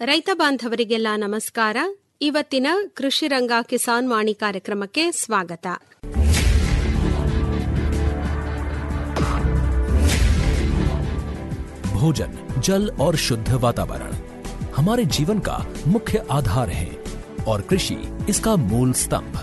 ರೈತ ಬಾಂಧವರಿಗೆಲ್ಲ ನಮಸ್ಕಾರ ಇವತ್ತಿನ ಕೃಷಿ ರಂಗ ಕಿಸಾನ್ ವಾಣಿ ಕಾರ್ಯಕ್ರಮಕ್ಕೆ ಸ್ವಾಗತ भोजन जल और शुद्ध वातावरण हमारे जीवन का मुख्य आधार है और कृषि इसका मूल स्तंभ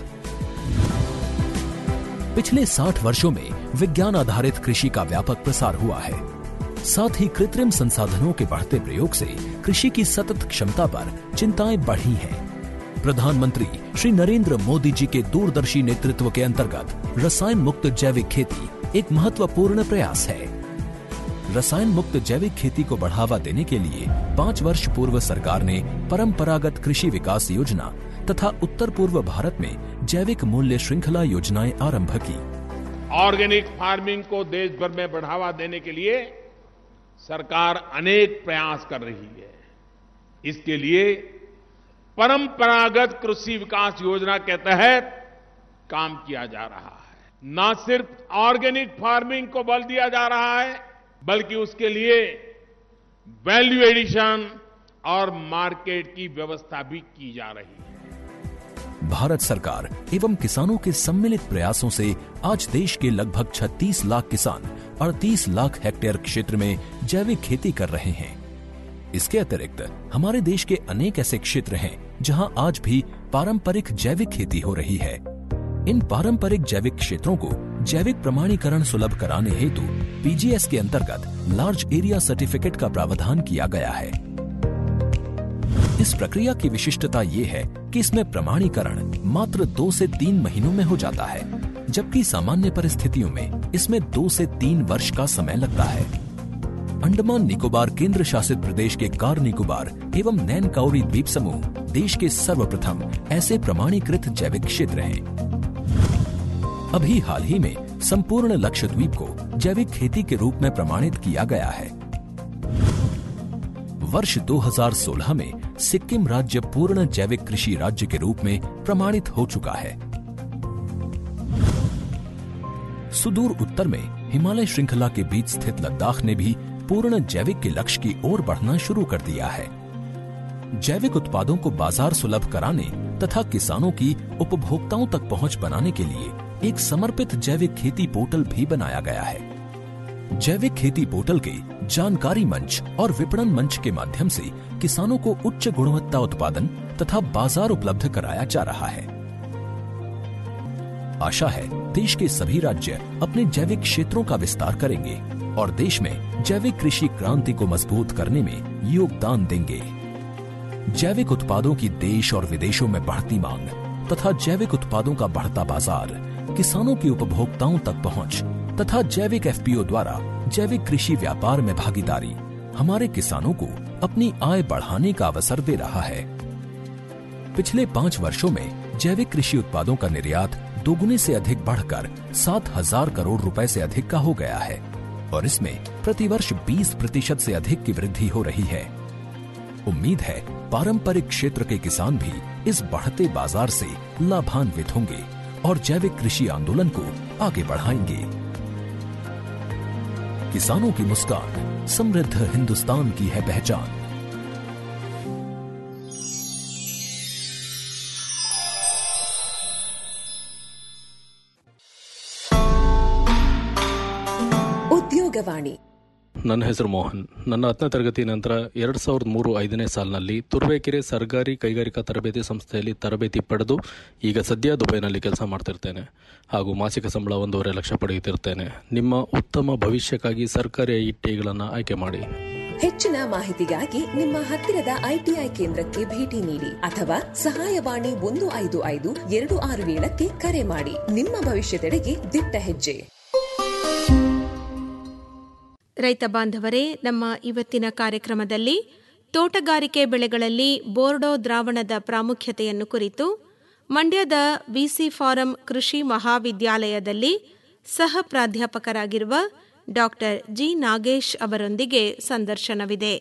पिछले 60 वर्षों में विज्ञान आधारित कृषि का व्यापक प्रसार हुआ है साथ ही कृत्रिम संसाधनों के बढ़ते प्रयोग से कृषि की सतत क्षमता पर चिंताएं बढ़ी हैं प्रधानमंत्री श्री नरेंद्र मोदी जी के दूरदर्शी नेतृत्व के अंतर्गत रसायन मुक्त जैविक खेती एक महत्वपूर्ण प्रयास है रसायन मुक्त जैविक खेती को बढ़ावा देने के लिए पाँच वर्ष पूर्व सरकार ने परंपरागत कृषि विकास योजना तथा उत्तर पूर्व भारत में जैविक मूल्य श्रृंखला योजनाएं आरंभ की ऑर्गेनिक फार्मिंग को देश भर में बढ़ावा देने के लिए सरकार अनेक प्रयास कर रही है इसके लिए परंपरागत कृषि विकास योजना के तहत काम किया जा रहा है न सिर्फ ऑर्गेनिक फार्मिंग को बल दिया जा रहा है बल्कि उसके लिए वैल्यू एडिशन और मार्केट की व्यवस्था भी की जा रही है भारत सरकार एवं किसानों के सम्मिलित प्रयासों से आज देश के लगभग 36 लाख किसान 38 लाख हेक्टेयर क्षेत्र में जैविक खेती कर रहे हैं इसके अतिरिक्त हमारे देश के अनेक ऐसे क्षेत्र हैं जहां आज भी पारंपरिक जैविक खेती हो रही है इन पारंपरिक जैविक क्षेत्रों को जैविक प्रमाणीकरण सुलभ कराने हेतु पीजीएस के अंतर्गत लार्ज एरिया सर्टिफिकेट का प्रावधान किया गया है इस प्रक्रिया की विशिष्टता ये है कि इसमें प्रमाणीकरण मात्र दो से तीन महीनों में हो जाता है जबकि सामान्य परिस्थितियों में इसमें दो से तीन वर्ष का समय लगता है अंडमान निकोबार केंद्र शासित प्रदेश के कार निकोबार एवं नैन काउरी द्वीप समूह देश के सर्वप्रथम ऐसे प्रमाणीकृत जैविक क्षेत्र हैं अभी हाल ही में संपूर्ण लक्षद्वीप को जैविक खेती के रूप में प्रमाणित किया गया है वर्ष 2016 में सिक्किम राज्य पूर्ण जैविक कृषि राज्य के रूप में प्रमाणित हो चुका है सुदूर उत्तर में हिमालय श्रृंखला के बीच स्थित लद्दाख ने भी पूर्ण जैविक के लक्ष्य की ओर बढ़ना शुरू कर दिया है जैविक उत्पादों को बाजार सुलभ कराने तथा किसानों की उपभोक्ताओं तक पहुंच बनाने के लिए एक समर्पित जैविक खेती पोर्टल भी बनाया गया है जैविक खेती पोर्टल के जानकारी मंच और विपणन मंच के माध्यम से किसानों को उच्च गुणवत्ता उत्पादन तथा बाजार उपलब्ध कराया जा रहा है आशा है देश के सभी राज्य अपने जैविक क्षेत्रों का विस्तार करेंगे और देश में जैविक कृषि क्रांति को मजबूत करने में योगदान देंगे जैविक उत्पादों की देश और विदेशों में बढ़ती मांग तथा जैविक उत्पादों का बढ़ता बाजार किसानों की उपभोक्ताओं तक पहुंच तथा जैविक एफपीओ द्वारा जैविक कृषि व्यापार में भागीदारी हमारे किसानों को अपनी आय बढ़ाने का अवसर दे रहा है पिछले पाँच वर्षों में जैविक कृषि उत्पादों का निर्यात दोगुने से अधिक बढ़कर सात हजार करोड़ रुपए से अधिक का हो गया है और इसमें प्रतिवर्ष 20 प्रतिशत से अधिक की वृद्धि हो रही है उम्मीद है पारंपरिक क्षेत्र के किसान भी इस बढ़ते बाजार से लाभान्वित होंगे और जैविक कृषि आंदोलन को आगे बढ़ाएंगे किसानों की मुस्कान समृद्ध हिंदुस्तान की है पहचान ಉದ್ಯೋಗವಾಣಿ ನನ್ನ ಹೆಸರು ಮೋಹನ್ ನನ್ನ ಹತ್ತನೇ ತರಗತಿ ನಂತರ ಎರಡು ಸಾವಿರದ ಮೂರು ಐದನೇ ಸಾಲಿನಲ್ಲಿ ತುರುವೇಕೆರೆ ಸರ್ಕಾರಿ ಕೈಗಾರಿಕಾ ತರಬೇತಿ ಸಂಸ್ಥೆಯಲ್ಲಿ ತರಬೇತಿ ಪಡೆದು ಈಗ ಸದ್ಯ ದುಬೈನಲ್ಲಿ ಕೆಲಸ ಮಾಡ್ತಿರ್ತೇನೆ ಹಾಗೂ ಮಾಸಿಕ ಸಂಬಳ ಒಂದೂವರೆ ಲಕ್ಷ ಪಡೆಯುತ್ತಿರ್ತೇನೆ ನಿಮ್ಮ ಉತ್ತಮ ಭವಿಷ್ಯಕ್ಕಾಗಿ ಸರ್ಕಾರಿ ಐಟಿಗಳನ್ನು ಆಯ್ಕೆ ಮಾಡಿ ಹೆಚ್ಚಿನ ಮಾಹಿತಿಗಾಗಿ ನಿಮ್ಮ ಹತ್ತಿರದ ಐಟಿಐ ಕೇಂದ್ರಕ್ಕೆ ಭೇಟಿ ನೀಡಿ ಅಥವಾ ಸಹಾಯವಾಣಿ ಒಂದು ಐದು ಐದು ಎರಡು ಆರು ಏಳಕ್ಕೆ ಕರೆ ಮಾಡಿ ನಿಮ್ಮ ಭವಿಷ್ಯದೆಡೆಗೆ ದಿಟ್ಟ ಹೆಜ್ಜೆ ರೈತ ಬಾಂಧವರೇ ನಮ್ಮ ಇವತ್ತಿನ ಕಾರ್ಯಕ್ರಮದಲ್ಲಿ ತೋಟಗಾರಿಕೆ ಬೆಳೆಗಳಲ್ಲಿ ಬೋರ್ಡೋ ದ್ರಾವಣದ ಪ್ರಾಮುಖ್ಯತೆಯನ್ನು ಕುರಿತು ಮಂಡ್ಯದ ವಿಸಿ ಫಾರಂ ಕೃಷಿ ಮಹಾವಿದ್ಯಾಲಯದಲ್ಲಿ ಸಹ ಪ್ರಾಧ್ಯಾಪಕರಾಗಿರುವ ಡಾಕ್ಟರ್ ಜಿ ನಾಗೇಶ್ ಅವರೊಂದಿಗೆ ಸಂದರ್ಶನವಿದೆ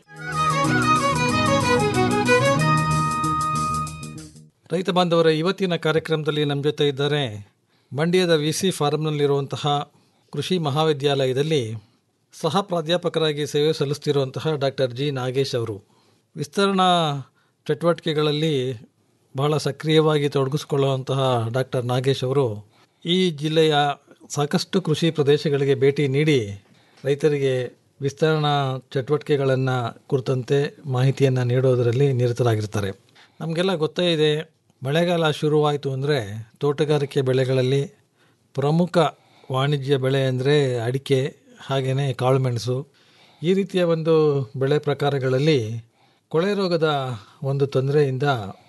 ರೈತ ಬಾಂಧವರ ಇವತ್ತಿನ ಕಾರ್ಯಕ್ರಮದಲ್ಲಿ ನಮ್ಮ ಜೊತೆ ಇದ್ದಾರೆ ಮಂಡ್ಯದ ವಿ ಸಿ ಫಾರಂನಲ್ಲಿರುವಂತಹ ಕೃಷಿ ಮಹಾವಿದ್ಯಾಲಯದಲ್ಲಿ ಸಹ ಪ್ರಾಧ್ಯಾಪಕರಾಗಿ ಸೇವೆ ಸಲ್ಲಿಸ್ತಿರುವಂತಹ ಡಾಕ್ಟರ್ ಜಿ ನಾಗೇಶ್ ಅವರು ವಿಸ್ತರಣಾ ಚಟುವಟಿಕೆಗಳಲ್ಲಿ ಬಹಳ ಸಕ್ರಿಯವಾಗಿ ತೊಡಗಿಸಿಕೊಳ್ಳುವಂತಹ ಡಾಕ್ಟರ್ ನಾಗೇಶ್ ಅವರು ಈ ಜಿಲ್ಲೆಯ ಸಾಕಷ್ಟು ಕೃಷಿ ಪ್ರದೇಶಗಳಿಗೆ ಭೇಟಿ ನೀಡಿ ರೈತರಿಗೆ ವಿಸ್ತರಣಾ ಚಟುವಟಿಕೆಗಳನ್ನು ಕುರಿತಂತೆ ಮಾಹಿತಿಯನ್ನು ನೀಡೋದರಲ್ಲಿ ನಿರತರಾಗಿರ್ತಾರೆ ನಮಗೆಲ್ಲ ಗೊತ್ತೇ ಇದೆ ಮಳೆಗಾಲ ಶುರುವಾಯಿತು ಅಂದರೆ ತೋಟಗಾರಿಕೆ ಬೆಳೆಗಳಲ್ಲಿ ಪ್ರಮುಖ ವಾಣಿಜ್ಯ ಬೆಳೆ ಅಂದರೆ ಅಡಿಕೆ ಹಾಗೆಯೇ ಕಾಳುಮೆಣಸು ಈ ರೀತಿಯ ಒಂದು ಬೆಳೆ ಪ್ರಕಾರಗಳಲ್ಲಿ ಕೊಳೆ ರೋಗದ ಒಂದು ತೊಂದರೆಯಿಂದ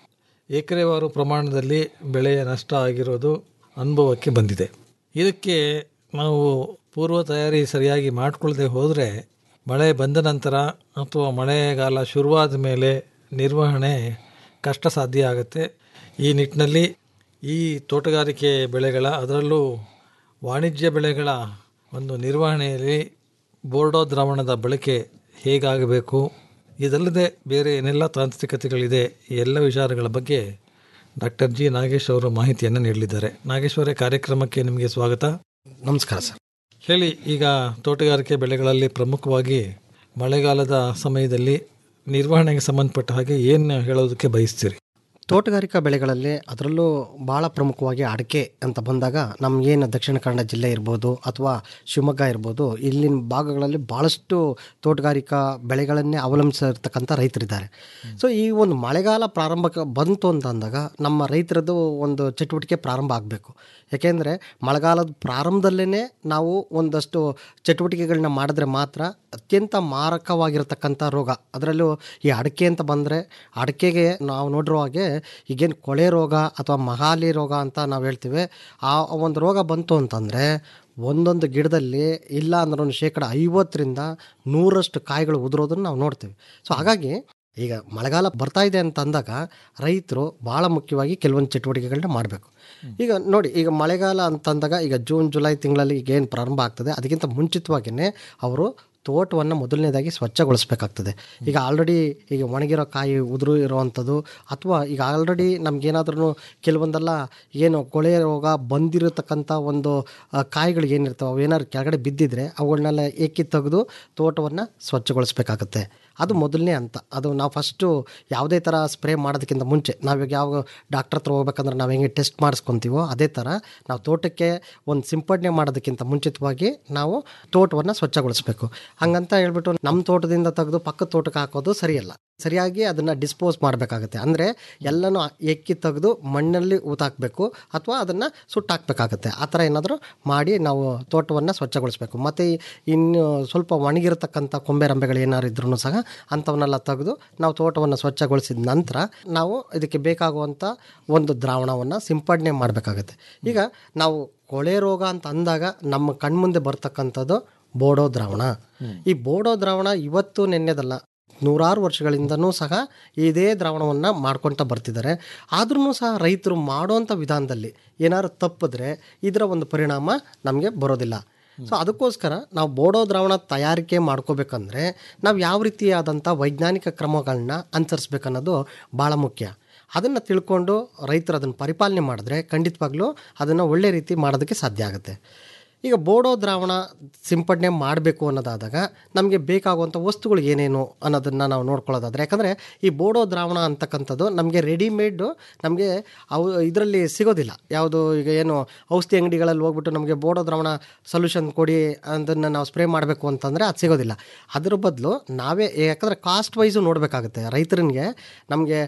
ಎಕರೆವಾರು ಪ್ರಮಾಣದಲ್ಲಿ ಬೆಳೆಯ ನಷ್ಟ ಆಗಿರೋದು ಅನುಭವಕ್ಕೆ ಬಂದಿದೆ ಇದಕ್ಕೆ ನಾವು ಪೂರ್ವ ತಯಾರಿ ಸರಿಯಾಗಿ ಮಾಡಿಕೊಳ್ಳದೆ ಹೋದರೆ ಮಳೆ ಬಂದ ನಂತರ ಅಥವಾ ಮಳೆಗಾಲ ಶುರುವಾದ ಮೇಲೆ ನಿರ್ವಹಣೆ ಕಷ್ಟ ಸಾಧ್ಯ ಆಗುತ್ತೆ ಈ ನಿಟ್ಟಿನಲ್ಲಿ ಈ ತೋಟಗಾರಿಕೆ ಬೆಳೆಗಳ ಅದರಲ್ಲೂ ವಾಣಿಜ್ಯ ಬೆಳೆಗಳ ಒಂದು ನಿರ್ವಹಣೆಯಲ್ಲಿ ಬೋರ್ಡೋ ದ್ರಾವಣದ ಬಳಕೆ ಹೇಗಾಗಬೇಕು ಇದಲ್ಲದೆ ಬೇರೆ ಏನೆಲ್ಲ ತಾಂತ್ರಿಕತೆಗಳಿದೆ ಈ ಎಲ್ಲ ವಿಚಾರಗಳ ಬಗ್ಗೆ ಡಾಕ್ಟರ್ ಜಿ ನಾಗೇಶ್ ಅವರು ಮಾಹಿತಿಯನ್ನು ನೀಡಲಿದ್ದಾರೆ ನಾಗೇಶ್ವರೇ ಕಾರ್ಯಕ್ರಮಕ್ಕೆ ನಿಮಗೆ ಸ್ವಾಗತ ನಮಸ್ಕಾರ ಸರ್ ಹೇಳಿ ಈಗ ತೋಟಗಾರಿಕೆ ಬೆಳೆಗಳಲ್ಲಿ ಪ್ರಮುಖವಾಗಿ ಮಳೆಗಾಲದ ಸಮಯದಲ್ಲಿ ನಿರ್ವಹಣೆಗೆ ಸಂಬಂಧಪಟ್ಟ ಹಾಗೆ ಏನು ಹೇಳೋದಕ್ಕೆ ಬಯಸ್ತೀರಿ ತೋಟಗಾರಿಕಾ ಬೆಳೆಗಳಲ್ಲಿ ಅದರಲ್ಲೂ ಭಾಳ ಪ್ರಮುಖವಾಗಿ ಅಡಿಕೆ ಅಂತ ಬಂದಾಗ ನಮಗೇನು ದಕ್ಷಿಣ ಕನ್ನಡ ಜಿಲ್ಲೆ ಇರ್ಬೋದು ಅಥವಾ ಶಿವಮೊಗ್ಗ ಇರ್ಬೋದು ಇಲ್ಲಿನ ಭಾಗಗಳಲ್ಲಿ ಭಾಳಷ್ಟು ತೋಟಗಾರಿಕಾ ಬೆಳೆಗಳನ್ನೇ ಅವಲಂಬಿಸಿರ್ತಕ್ಕಂಥ ರೈತರಿದ್ದಾರೆ ಸೊ ಈ ಒಂದು ಮಳೆಗಾಲ ಪ್ರಾರಂಭಕ್ಕೆ ಬಂತು ಅಂತ ಅಂದಾಗ ನಮ್ಮ ರೈತರದ್ದು ಒಂದು ಚಟುವಟಿಕೆ ಪ್ರಾರಂಭ ಆಗಬೇಕು ಯಾಕೆಂದರೆ ಮಳೆಗಾಲದ ಪ್ರಾರಂಭದಲ್ಲೇ ನಾವು ಒಂದಷ್ಟು ಚಟುವಟಿಕೆಗಳನ್ನ ಮಾಡಿದ್ರೆ ಮಾತ್ರ ಅತ್ಯಂತ ಮಾರಕವಾಗಿರ್ತಕ್ಕಂಥ ರೋಗ ಅದರಲ್ಲೂ ಈ ಅಡಿಕೆ ಅಂತ ಬಂದರೆ ಅಡಿಕೆಗೆ ನಾವು ನೋಡಿರೋ ಹಾಗೆ ಈಗೇನು ಕೊಳೆ ರೋಗ ಅಥವಾ ಮಹಾಲಿ ರೋಗ ಅಂತ ನಾವು ಹೇಳ್ತೀವಿ ಆ ಒಂದು ರೋಗ ಬಂತು ಅಂತಂದರೆ ಒಂದೊಂದು ಗಿಡದಲ್ಲಿ ಇಲ್ಲ ಅಂದ್ರೆ ಒಂದು ಶೇಕಡ ಐವತ್ತರಿಂದ ನೂರಷ್ಟು ಕಾಯಿಗಳು ಉದುರೋದನ್ನು ನಾವು ನೋಡ್ತೀವಿ ಸೊ ಹಾಗಾಗಿ ಈಗ ಮಳೆಗಾಲ ಬರ್ತಾ ಇದೆ ಅಂತ ಅಂದಾಗ ರೈತರು ಭಾಳ ಮುಖ್ಯವಾಗಿ ಕೆಲವೊಂದು ಚಟುವಟಿಕೆಗಳನ್ನ ಮಾಡಬೇಕು ಈಗ ನೋಡಿ ಈಗ ಮಳೆಗಾಲ ಅಂತಂದಾಗ ಈಗ ಜೂನ್ ಜುಲೈ ತಿಂಗಳಲ್ಲಿ ಈಗ ಏನು ಪ್ರಾರಂಭ ಆಗ್ತದೆ ಅದಕ್ಕಿಂತ ಮುಂಚಿತವಾಗಿಯೇ ಅವರು ತೋಟವನ್ನು ಮೊದಲನೇದಾಗಿ ಸ್ವಚ್ಛಗೊಳಿಸ್ಬೇಕಾಗ್ತದೆ ಈಗ ಆಲ್ರೆಡಿ ಈಗ ಒಣಗಿರೋ ಕಾಯಿ ಉದುರು ಇರೋವಂಥದ್ದು ಅಥವಾ ಈಗ ಆಲ್ರೆಡಿ ನಮಗೇನಾದ್ರೂ ಕೆಲವೊಂದೆಲ್ಲ ಏನು ಕೊಳೆ ರೋಗ ಬಂದಿರತಕ್ಕಂಥ ಒಂದು ಆ, ಕಾಯಿಗಳು ಏನಿರ್ತವೆ ಅವು ಏನಾದ್ರು ಕೆಳಗಡೆ ಬಿದ್ದಿದ್ರೆ ಅವುಗಳನ್ನೆಲ್ಲ ಏಕಿ ತೆಗೆದು ತೋಟವನ್ನು ಸ್ವಚ್ಛಗೊಳಿಸ್ಬೇಕಾಗತ್ತೆ ಅದು ಮೊದಲನೇ ಹಂತ ಅದು ನಾವು ಫಸ್ಟು ಯಾವುದೇ ಥರ ಸ್ಪ್ರೇ ಮಾಡೋದಕ್ಕಿಂತ ಮುಂಚೆ ನಾವೀಗ ಯಾವ ಡಾಕ್ಟರ್ ಹತ್ರ ಹೋಗ್ಬೇಕಂದ್ರೆ ನಾವು ಹೆಂಗೆ ಟೆಸ್ಟ್ ಮಾಡಿಸ್ಕೊತೀವೋ ಅದೇ ಥರ ನಾವು ತೋಟಕ್ಕೆ ಒಂದು ಸಿಂಪಡಣೆ ಮಾಡೋದಕ್ಕಿಂತ ಮುಂಚಿತವಾಗಿ ನಾವು ತೋಟವನ್ನು ಸ್ವಚ್ಛಗೊಳಿಸ್ಬೇಕು ಹಂಗಂತ ಹೇಳ್ಬಿಟ್ಟು ನಮ್ಮ ತೋಟದಿಂದ ತೆಗೆದು ಪಕ್ಕದ ತೋಟಕ್ಕೆ ಹಾಕೋದು ಸರಿಯಲ್ಲ ಸರಿಯಾಗಿ ಅದನ್ನು ಡಿಸ್ಪೋಸ್ ಮಾಡಬೇಕಾಗತ್ತೆ ಅಂದರೆ ಎಲ್ಲನೂ ಎಕ್ಕಿ ತೆಗೆದು ಮಣ್ಣಲ್ಲಿ ಊತಾಕಬೇಕು ಅಥವಾ ಅದನ್ನು ಸುಟ್ಟಾಕಬೇಕಾಗತ್ತೆ ಆ ಥರ ಏನಾದರೂ ಮಾಡಿ ನಾವು ತೋಟವನ್ನು ಸ್ವಚ್ಛಗೊಳಿಸ್ಬೇಕು ಮತ್ತು ಇನ್ನು ಸ್ವಲ್ಪ ಒಣಗಿರತಕ್ಕಂಥ ಕೊಂಬೆ ರಂಬೆಗಳು ಏನಾದ್ರು ಇದ್ರೂ ಸಹ ಅಂಥವನ್ನೆಲ್ಲ ತೆಗೆದು ನಾವು ತೋಟವನ್ನು ಸ್ವಚ್ಛಗೊಳಿಸಿದ ನಂತರ ನಾವು ಇದಕ್ಕೆ ಬೇಕಾಗುವಂಥ ಒಂದು ದ್ರಾವಣವನ್ನು ಸಿಂಪಡಣೆ ಮಾಡಬೇಕಾಗತ್ತೆ ಈಗ ನಾವು ಕೊಳೆ ರೋಗ ಅಂತ ಅಂದಾಗ ನಮ್ಮ ಕಣ್ಮುಂದೆ ಬರ್ತಕ್ಕಂಥದ್ದು ಬೋಡೋ ದ್ರಾವಣ ಈ ಬೋಡೋ ದ್ರಾವಣ ಇವತ್ತು ನೆನ್ನೆದಲ್ಲ ನೂರಾರು ವರ್ಷಗಳಿಂದನೂ ಸಹ ಇದೇ ದ್ರಾವಣವನ್ನು ಮಾಡ್ಕೊತ ಬರ್ತಿದ್ದಾರೆ ಆದ್ರೂ ಸಹ ರೈತರು ಮಾಡೋವಂಥ ವಿಧಾನದಲ್ಲಿ ಏನಾದ್ರು ತಪ್ಪಿದ್ರೆ ಇದರ ಒಂದು ಪರಿಣಾಮ ನಮಗೆ ಬರೋದಿಲ್ಲ ಸೊ ಅದಕ್ಕೋಸ್ಕರ ನಾವು ಬೋಡೋ ದ್ರಾವಣ ತಯಾರಿಕೆ ಮಾಡ್ಕೋಬೇಕಂದ್ರೆ ನಾವು ಯಾವ ರೀತಿಯಾದಂಥ ವೈಜ್ಞಾನಿಕ ಕ್ರಮಗಳನ್ನ ಅನುಸರಿಸ್ಬೇಕನ್ನೋದು ಭಾಳ ಮುಖ್ಯ ಅದನ್ನು ತಿಳ್ಕೊಂಡು ರೈತರು ಅದನ್ನು ಪರಿಪಾಲನೆ ಮಾಡಿದ್ರೆ ಖಂಡಿತವಾಗ್ಲೂ ಅದನ್ನು ಒಳ್ಳೆ ರೀತಿ ಮಾಡೋದಕ್ಕೆ ಸಾಧ್ಯ ಆಗುತ್ತೆ ಈಗ ಬೋಡೋ ದ್ರಾವಣ ಸಿಂಪಡಣೆ ಮಾಡಬೇಕು ಅನ್ನೋದಾದಾಗ ನಮಗೆ ಬೇಕಾಗುವಂಥ ವಸ್ತುಗಳು ಏನೇನು ಅನ್ನೋದನ್ನು ನಾವು ನೋಡ್ಕೊಳ್ಳೋದಾದ್ರೆ ಯಾಕಂದರೆ ಈ ಬೋಡೋ ದ್ರಾವಣ ಅಂತಕ್ಕಂಥದ್ದು ನಮಗೆ ರೆಡಿಮೇಡು ನಮಗೆ ಅವು ಇದರಲ್ಲಿ ಸಿಗೋದಿಲ್ಲ ಯಾವುದು ಈಗ ಏನು ಔಷಧಿ ಅಂಗಡಿಗಳಲ್ಲಿ ಹೋಗ್ಬಿಟ್ಟು ನಮಗೆ ಬೋಡೋ ದ್ರಾವಣ ಸೊಲ್ಯೂಷನ್ ಕೊಡಿ ಅದನ್ನು ನಾವು ಸ್ಪ್ರೇ ಮಾಡಬೇಕು ಅಂತಂದರೆ ಅದು ಸಿಗೋದಿಲ್ಲ ಅದ್ರ ಬದಲು ನಾವೇ ಯಾಕಂದರೆ ಕಾಸ್ಟ್ ವೈಸು ನೋಡಬೇಕಾಗುತ್ತೆ ರೈತರಿಗೆ ನಮಗೆ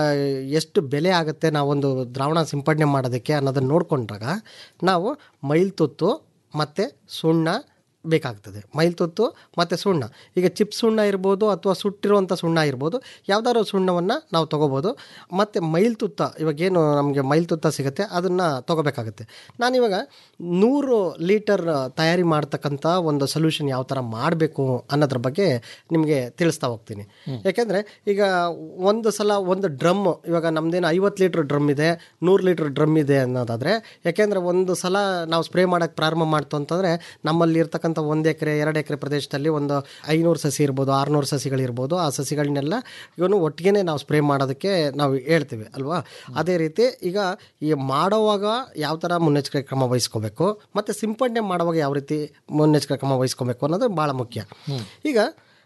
ಎಷ್ಟು ಬೆಲೆ ಆಗುತ್ತೆ ನಾವೊಂದು ದ್ರಾವಣ ಸಿಂಪಡಣೆ ಮಾಡೋದಕ್ಕೆ ಅನ್ನೋದನ್ನು ನೋಡಿಕೊಂಡಾಗ ನಾವು ಮೈಲ್ತುತ್ತು ಮತ್ತು ಸುಣ್ಣ ಬೇಕಾಗ್ತದೆ ಮೈಲ್ತುತ್ತು ಮತ್ತು ಸುಣ್ಣ ಈಗ ಚಿಪ್ ಸುಣ್ಣ ಇರ್ಬೋದು ಅಥವಾ ಸುಟ್ಟಿರುವಂಥ ಸುಣ್ಣ ಇರ್ಬೋದು ಯಾವ್ದಾದ್ರು ಸುಣ್ಣವನ್ನು ನಾವು ತೊಗೋಬೋದು ಮತ್ತು ಮೈಲ್ತುತ್ತ ಇವಾಗೇನು ನಮಗೆ ಮೈಲ್ತುತ್ತ ಸಿಗುತ್ತೆ ಅದನ್ನು ತೊಗೋಬೇಕಾಗುತ್ತೆ ನಾನಿವಾಗ ನೂರು ಲೀಟರ್ ತಯಾರಿ ಮಾಡ್ತಕ್ಕಂಥ ಒಂದು ಸೊಲ್ಯೂಷನ್ ಯಾವ ಥರ ಮಾಡಬೇಕು ಅನ್ನೋದ್ರ ಬಗ್ಗೆ ನಿಮಗೆ ತಿಳಿಸ್ತಾ ಹೋಗ್ತೀನಿ ಯಾಕೆಂದರೆ ಈಗ ಒಂದು ಸಲ ಒಂದು ಡ್ರಮ್ ಇವಾಗ ನಮ್ಮದೇನು ಐವತ್ತು ಲೀಟ್ರ್ ಡ್ರಮ್ ಇದೆ ನೂರು ಲೀಟ್ರ್ ಡ್ರಮ್ ಇದೆ ಅನ್ನೋದಾದರೆ ಯಾಕೆಂದರೆ ಒಂದು ಸಲ ನಾವು ಸ್ಪ್ರೇ ಮಾಡೋಕ್ಕೆ ಪ್ರಾರಂಭ ಮಾಡ್ತು ಅಂತಂದರೆ ನಮ್ಮಲ್ಲಿ ಇರ್ತಕ್ಕಂಥ ಒಂದು ಎಕರೆ ಎರಡು ಎಕರೆ ಪ್ರದೇಶದಲ್ಲಿ ಒಂದು ಐನೂರು ಸಸಿ ಇರ್ಬೋದು ಆರುನೂರು ಸಸಿಗಳಿರ್ಬೋದು ಆ ಸಸಿಗಳನ್ನೆಲ್ಲ ಇವನು ಒಟ್ಟಿಗೆ ನಾವು ಸ್ಪ್ರೇ ಮಾಡೋದಕ್ಕೆ ನಾವು ಹೇಳ್ತೀವಿ ಅಲ್ವಾ ಅದೇ ರೀತಿ ಈಗ ಈ ಮಾಡೋವಾಗ ಯಾವ ಥರ ಮುನ್ನೆಚ್ಚರಿಕೆ ಕ್ರಮ ವಹಿಸ್ಕೋಬೇಕು ಮತ್ತು ಸಿಂಪಡಣೆ ಮಾಡುವಾಗ ಯಾವ ರೀತಿ ಮುನ್ನೆಚ್ಚರಿಕೆ ಕ್ರಮ ವಹಿಸ್ಕೋಬೇಕು ಅನ್ನೋದು ಭಾಳ ಮುಖ್ಯ ಈಗ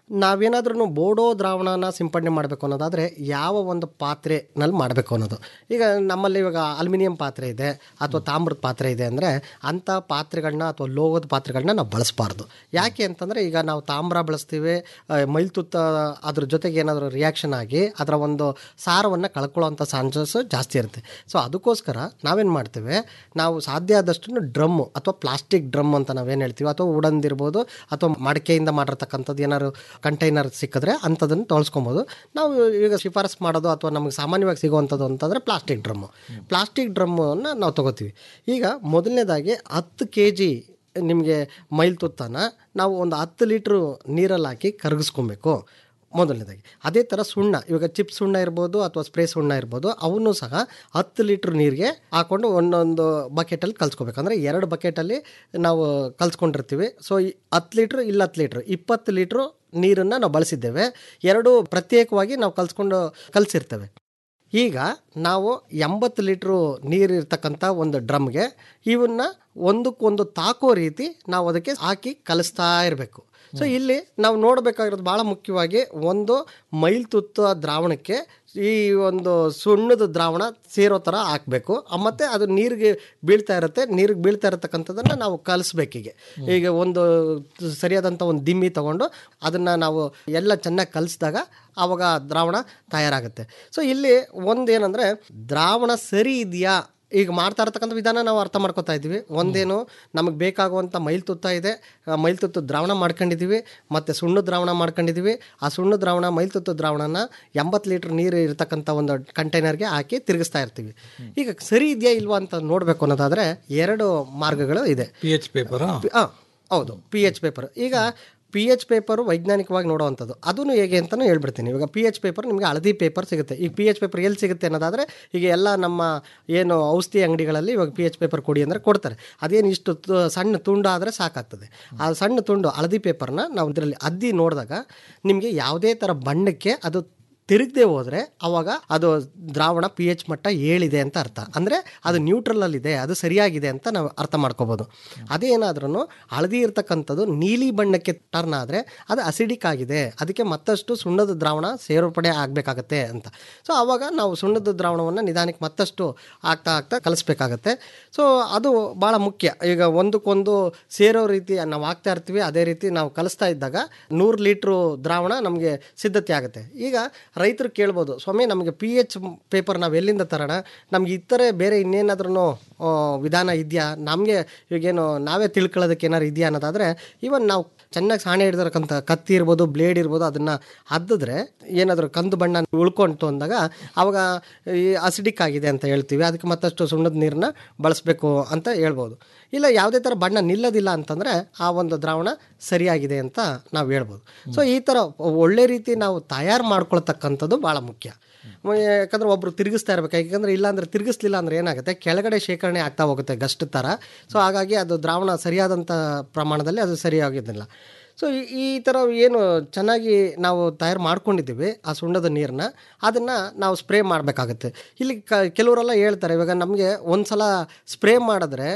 ನಾವೇನಾದ್ರೂ ಬೋಡೋ ದ್ರಾವಣನ ಸಿಂಪಡಣೆ ಮಾಡಬೇಕು ಅನ್ನೋದಾದರೆ ಯಾವ ಒಂದು ಪಾತ್ರೆನಲ್ಲಿ ಮಾಡಬೇಕು ಅನ್ನೋದು ಈಗ ನಮ್ಮಲ್ಲಿ ಇವಾಗ ಅಲ್ಯೂಮಿನಿಯಂ ಪಾತ್ರೆ ಇದೆ ಅಥವಾ ತಾಮ್ರದ ಪಾತ್ರೆ ಇದೆ ಅಂದರೆ ಅಂಥ ಪಾತ್ರೆಗಳನ್ನ ಅಥವಾ ಲೋಹದ ಪಾತ್ರೆಗಳನ್ನ ನಾವು ಬಳಸಬಾರ್ದು ಯಾಕೆ ಅಂತಂದರೆ ಈಗ ನಾವು ತಾಮ್ರ ಬಳಸ್ತೀವಿ ಆ, ಮೈಲ್ತುತ್ತ ಅದ್ರ ಜೊತೆಗೆ ಏನಾದರೂ ರಿಯಾಕ್ಷನ್ ಆಗಿ ಅದರ ಒಂದು ಸಾರವನ್ನು ಕಳ್ಕೊಳ್ಳೋಂಥ ಚಾನ್ಸಸ್ ಜಾಸ್ತಿ ಇರುತ್ತೆ ಸೊ ಅದಕ್ಕೋಸ್ಕರ ನಾವೇನು ಮಾಡ್ತೇವೆ ನಾವು ಸಾಧ್ಯ ಆದಷ್ಟು ಡ್ರಮ್ಮು ಅಥವಾ ಪ್ಲಾಸ್ಟಿಕ್ ಡ್ರಮ್ ಅಂತ ನಾವೇನು ಹೇಳ್ತೀವಿ ಅಥವಾ ಉಡಂದಿರ್ಬೋದು ಅಥವಾ ಮಡಿಕೆಯಿಂದ ಮಾಡಿರ್ತಕ್ಕಂಥದ್ದು ಏನಾದ್ರು ಕಂಟೈನರ್ ಸಿಕ್ಕಿದ್ರೆ ಅಂಥದನ್ನು ತೊಳ್ಸ್ಕೊಬೋದು ನಾವು ಈಗ ಶಿಫಾರಸ್ ಮಾಡೋದು ಅಥವಾ ನಮಗೆ ಸಾಮಾನ್ಯವಾಗಿ ಸಿಗುವಂಥದ್ದು ಅಂತಂದರೆ ಪ್ಲಾಸ್ಟಿಕ್ ಡ್ರಮ್ಮು ಪ್ಲಾಸ್ಟಿಕ್ ಡ್ರಮ್ಮನ್ನು ನಾವು ತೊಗೋತೀವಿ ಈಗ ಮೊದಲನೇದಾಗಿ ಹತ್ತು ಕೆ ಜಿ ನಿಮಗೆ ಮೈಲ್ ತುತ್ತನ ನಾವು ಒಂದು ಹತ್ತು ಲೀಟ್ರು ನೀರಲ್ಲಿ ಹಾಕಿ ಕರಗಿಸ್ಕೊಬೇಕು ಮೊದಲನೇದಾಗಿ ಅದೇ ಥರ ಸುಣ್ಣ ಇವಾಗ ಚಿಪ್ಸ್ ಸುಣ್ಣ ಇರ್ಬೋದು ಅಥವಾ ಸ್ಪ್ರೇ ಸುಣ್ಣ ಇರ್ಬೋದು ಅವನ್ನೂ ಸಹ ಹತ್ತು ಲೀಟ್ರ್ ನೀರಿಗೆ ಹಾಕೊಂಡು ಒಂದೊಂದು ಬಕೆಟಲ್ಲಿ ಕಲ್ಸ್ಕೊಬೇಕು ಅಂದರೆ ಎರಡು ಬಕೆಟಲ್ಲಿ ನಾವು ಕಲ್ಸ್ಕೊಂಡಿರ್ತೀವಿ ಸೊ ಈ ಹತ್ತು ಲೀಟ್ರ್ ಇಲ್ಲ ಹತ್ತು ಲೀಟ್ರ್ ಇಪ್ಪತ್ತು ಲೀಟ್ರು ನೀರನ್ನು ನಾವು ಬಳಸಿದ್ದೇವೆ ಎರಡು ಪ್ರತ್ಯೇಕವಾಗಿ ನಾವು ಕಲ್ಸ್ಕೊಂಡು ಕಲಿಸಿರ್ತೇವೆ ಈಗ ನಾವು ಎಂಬತ್ತು ಲೀಟ್ರು ನೀರು ಇರ್ತಕ್ಕಂಥ ಒಂದು ಡ್ರಮ್ಗೆ ಇವನ್ನ ಒಂದಕ್ಕೊಂದು ತಾಕೋ ರೀತಿ ನಾವು ಅದಕ್ಕೆ ಹಾಕಿ ಕಲಿಸ್ತಾ ಇರಬೇಕು ಸೊ ಇಲ್ಲಿ ನಾವು ನೋಡಬೇಕಾಗಿರೋದು ಭಾಳ ಮುಖ್ಯವಾಗಿ ಒಂದು ಮೈಲ್ ತುತ್ತ ದ್ರಾವಣಕ್ಕೆ ಈ ಒಂದು ಸುಣ್ಣದ ದ್ರಾವಣ ಸೇರೋ ಥರ ಹಾಕಬೇಕು ಮತ್ತು ಅದು ನೀರಿಗೆ ಬೀಳ್ತಾ ಇರುತ್ತೆ ನೀರಿಗೆ ಬೀಳ್ತಾ ಇರತಕ್ಕಂಥದ್ದನ್ನು ನಾವು ಕಲಿಸ್ಬೇಕೀಗ ಈಗ ಒಂದು ಸರಿಯಾದಂಥ ಒಂದು ದಿಮ್ಮಿ ತಗೊಂಡು ಅದನ್ನು ನಾವು ಎಲ್ಲ ಚೆನ್ನಾಗಿ ಕಲಿಸಿದಾಗ ಆವಾಗ ದ್ರಾವಣ ತಯಾರಾಗುತ್ತೆ ಸೊ ಇಲ್ಲಿ ಒಂದೇನಂದರೆ ದ್ರಾವಣ ಸರಿ ಇದೆಯಾ ಈಗ ಮಾಡ್ತಾ ಇರತಕ್ಕಂಥ ವಿಧಾನ ನಾವು ಅರ್ಥ ಮಾಡ್ಕೊತಾ ಇದ್ದೀವಿ ಒಂದೇನು ನಮಗೆ ಬೇಕಾಗುವಂಥ ಮೈಲ್ ತುತ್ತ ಇದೆ ಆ ಮೈಲ್ ತುತ್ತು ದ್ರಾವಣ ಮಾಡ್ಕೊಂಡಿದ್ದೀವಿ ಮತ್ತು ಸುಣ್ಣದ ದ್ರಾವಣ ಮಾಡ್ಕೊಂಡಿದ್ದೀವಿ ಆ ಸುಣ್ಣದ ದ್ರಾವಣ ಮೈಲ್ ತುತ್ತು ದ್ರಾವಣನ ಎಂಬತ್ತು ಲೀಟ್ರ್ ನೀರು ಇರತಕ್ಕಂಥ ಒಂದು ಕಂಟೈನರ್ಗೆ ಹಾಕಿ ತಿರುಗಿಸ್ತಾ ಇರ್ತೀವಿ ಈಗ ಸರಿ ಇದೆಯಾ ಇಲ್ವಾ ಅಂತ ನೋಡಬೇಕು ಅನ್ನೋದಾದರೆ ಎರಡು ಮಾರ್ಗಗಳು ಇದೆ ಪಿ ಎಚ್ ಪೇಪರಾ ಪಿ- ಆ, ಹೌದು ಪಿ ಎಚ್ ಪೇಪರ್ ಈಗ ಪಿ ಎಚ್ ಪೇಪರು ವೈಜ್ಞಾನಿಕವಾಗಿ ನೋಡುವಂಥದ್ದು ಅದನ್ನು ಹೇಗೆ ಅಂತಲೂ ಹೇಳ್ಬಿಡ್ತೀನಿ ಇವಾಗ ಪಿ ಎಚ್ ಪೇಪರ್ ನಿಮಗೆ ಹಳದಿ ಪೇಪರ್ ಸಿಗುತ್ತೆ ಈಗ ಪಿ ಎಚ್ ಪೇಪರ್ ಎಲ್ಲಿ ಸಿಗುತ್ತೆ ಅನ್ನೋದಾದರೆ ಈಗ ಎಲ್ಲ ನಮ್ಮ ಏನು ಔಷಧಿ ಅಂಗಡಿಗಳಲ್ಲಿ ಇವಾಗ ಪಿ ಎಚ್ ಪೇಪರ್ ಕೊಡಿ ಅಂದರೆ ಕೊಡ್ತಾರೆ ಅದೇನು ಇಷ್ಟು ತು- ಸಣ್ಣ ತುಂಡು ಆದರೆ ಸಾಕಾಗ್ತದೆ ಆ ಸಣ್ಣ ತುಂಡು ಹಳದಿ ಪೇಪರ್ನ ನಾವು ಇದರಲ್ಲಿ ಅದ್ದಿ ನೋಡಿದಾಗ ನಿಮಗೆ ಯಾವುದೇ ಥರ ಬಣ್ಣಕ್ಕೆ ಅದು ತಿರುಗದೆ ಹೋದರೆ ಅವಾಗ ಅದು ದ್ರಾವಣ ಪಿ ಎಚ್ ಮಟ್ಟ ಏಳಿದೆ ಅಂತ ಅರ್ಥ ಅಂದರೆ ಅದು ನ್ಯೂಟ್ರಲಲ್ಲಿದೆ ಅದು ಸರಿಯಾಗಿದೆ ಅಂತ ನಾವು ಅರ್ಥ ಮಾಡ್ಕೋಬೋದು ಅದೇನಾದ್ರೂ ಹಳದಿ ಇರ್ತಕ್ಕಂಥದ್ದು ನೀಲಿ ಬಣ್ಣಕ್ಕೆ ಟರ್ನ್ ಆದರೆ ಅದು ಅಸಿಡಿಕ್ ಆಗಿದೆ ಅದಕ್ಕೆ ಮತ್ತಷ್ಟು ಸುಣ್ಣದ ದ್ರಾವಣ ಸೇರ್ಪಡೆ ಆಗಬೇಕಾಗತ್ತೆ ಅಂತ ಸೊ ಆವಾಗ ನಾವು ಸುಣ್ಣದ ದ್ರಾವಣವನ್ನು ನಿಧಾನಕ್ಕೆ ಮತ್ತಷ್ಟು ಆಗ್ತಾ ಆಗ್ತಾ ಕಲಿಸ್ಬೇಕಾಗತ್ತೆ ಸೊ ಅದು ಭಾಳ ಮುಖ್ಯ ಈಗ ಒಂದಕ್ಕೊಂದು ಸೇರೋ ರೀತಿ ನಾವು ಆಗ್ತಾ ಇರ್ತೀವಿ ಅದೇ ರೀತಿ ನಾವು ಕಲಿಸ್ತಾ ಇದ್ದಾಗ ನೂರು ಲೀಟ್ರು ದ್ರಾವಣ ನಮಗೆ ಸಿದ್ಧತೆ ಆಗುತ್ತೆ ಈಗ ರೈತರು ಕೇಳ್ಬೋದು ಸ್ವಾಮಿ ನಮಗೆ ಪಿ ಎಚ್ ಪೇಪರ್ ನಾವು ಎಲ್ಲಿಂದ ತರೋಣ ನಮ್ಗೆ ಇತರೆ ಬೇರೆ ಇನ್ನೇನಾದ್ರೂ ವಿಧಾನ ಇದೆಯಾ ನಮಗೆ ಈಗೇನು ನಾವೇ ತಿಳ್ಕೊಳ್ಳೋದಕ್ಕೆ ಏನಾರು ಇದೆಯಾ ಅನ್ನೋದಾದರೆ ಇವನ್ ನಾವು ಚೆನ್ನಾಗಿ ಸಾಣೆ ಹಿಡಿದಿರಕ್ಕಂಥ ಕತ್ತಿ ಇರ್ಬೋದು ಬ್ಲೇಡ್ ಇರ್ಬೋದು ಅದನ್ನು ಹದ್ದಿದ್ರೆ ಏನಾದರೂ ಕಂದು ಬಣ್ಣ ಉಳ್ಕೊಂತು ಅಂದಾಗ ಅವಾಗ ಈ ಅಸಿಡಿಕ್ ಆಗಿದೆ ಅಂತ ಹೇಳ್ತೀವಿ ಅದಕ್ಕೆ ಮತ್ತಷ್ಟು ಸುಣ್ಣದ ನೀರನ್ನ ಬಳಸಬೇಕು ಅಂತ ಹೇಳ್ಬೋದು ಇಲ್ಲ ಯಾವುದೇ ಥರ ಬಣ್ಣ ನಿಲ್ಲೋದಿಲ್ಲ ಅಂತಂದರೆ ಆ ಒಂದು ದ್ರಾವಣ ಸರಿಯಾಗಿದೆ ಅಂತ ನಾವು ಹೇಳ್ಬೋದು ಸೊ ಈ ಥರ ಒಳ್ಳೆ ರೀತಿ ನಾವು ತಯಾರು ಮಾಡ್ಕೊಳ್ತಕ್ಕಂಥದ್ದು ಭಾಳ ಮುಖ್ಯ ಮ- ಯಾಕಂದ್ರೆ ಒಬ್ರು ತಿರುಗಿಸ್ತಾ ಇರ್ಬೇಕು ಯಾಕಂದ್ರೆ ಇಲ್ಲಾಂದ್ರೆ ತಿರುಗಿಸ್ಲಿಲ್ಲ ಅಂದ್ರೆ ಏನಾಗುತ್ತೆ ಕೆಳಗಡೆ ಶೇಖರಣೆ ಆಗ್ತಾ ಹೋಗುತ್ತೆ ಗಸ್ಟ್ ಥರ ಸೊ ಹಾಗಾಗಿ ಅದು ದ್ರಾವಣ ಸರಿಯಾದಂಥ ಪ್ರಮಾಣದಲ್ಲಿ ಅದು ಸರಿಯಾಗಿದ್ದಿಲ್ಲ ಸೊ ಈ- ಈ ಥರ ಏನು ಚೆನ್ನಾಗಿ ನಾವು ತಯಾರು ಮಾಡ್ಕೊಂಡಿದ್ದೀವಿ ಆ ಸುಣ್ಣದ ನೀರನ್ನ ಅದನ್ನು ನಾವು ಸ್ಪ್ರೇ ಮಾಡಬೇಕಾಗತ್ತೆ ಇಲ್ಲಿ ಕ ಕೆಲವರೆಲ್ಲ ಹೇಳ್ತಾರೆ ಇವಾಗ ನಮಗೆ ಒಂದು ಸಲ ಸ್ಪ್ರೇ ಮಾಡಿದ್ರೆ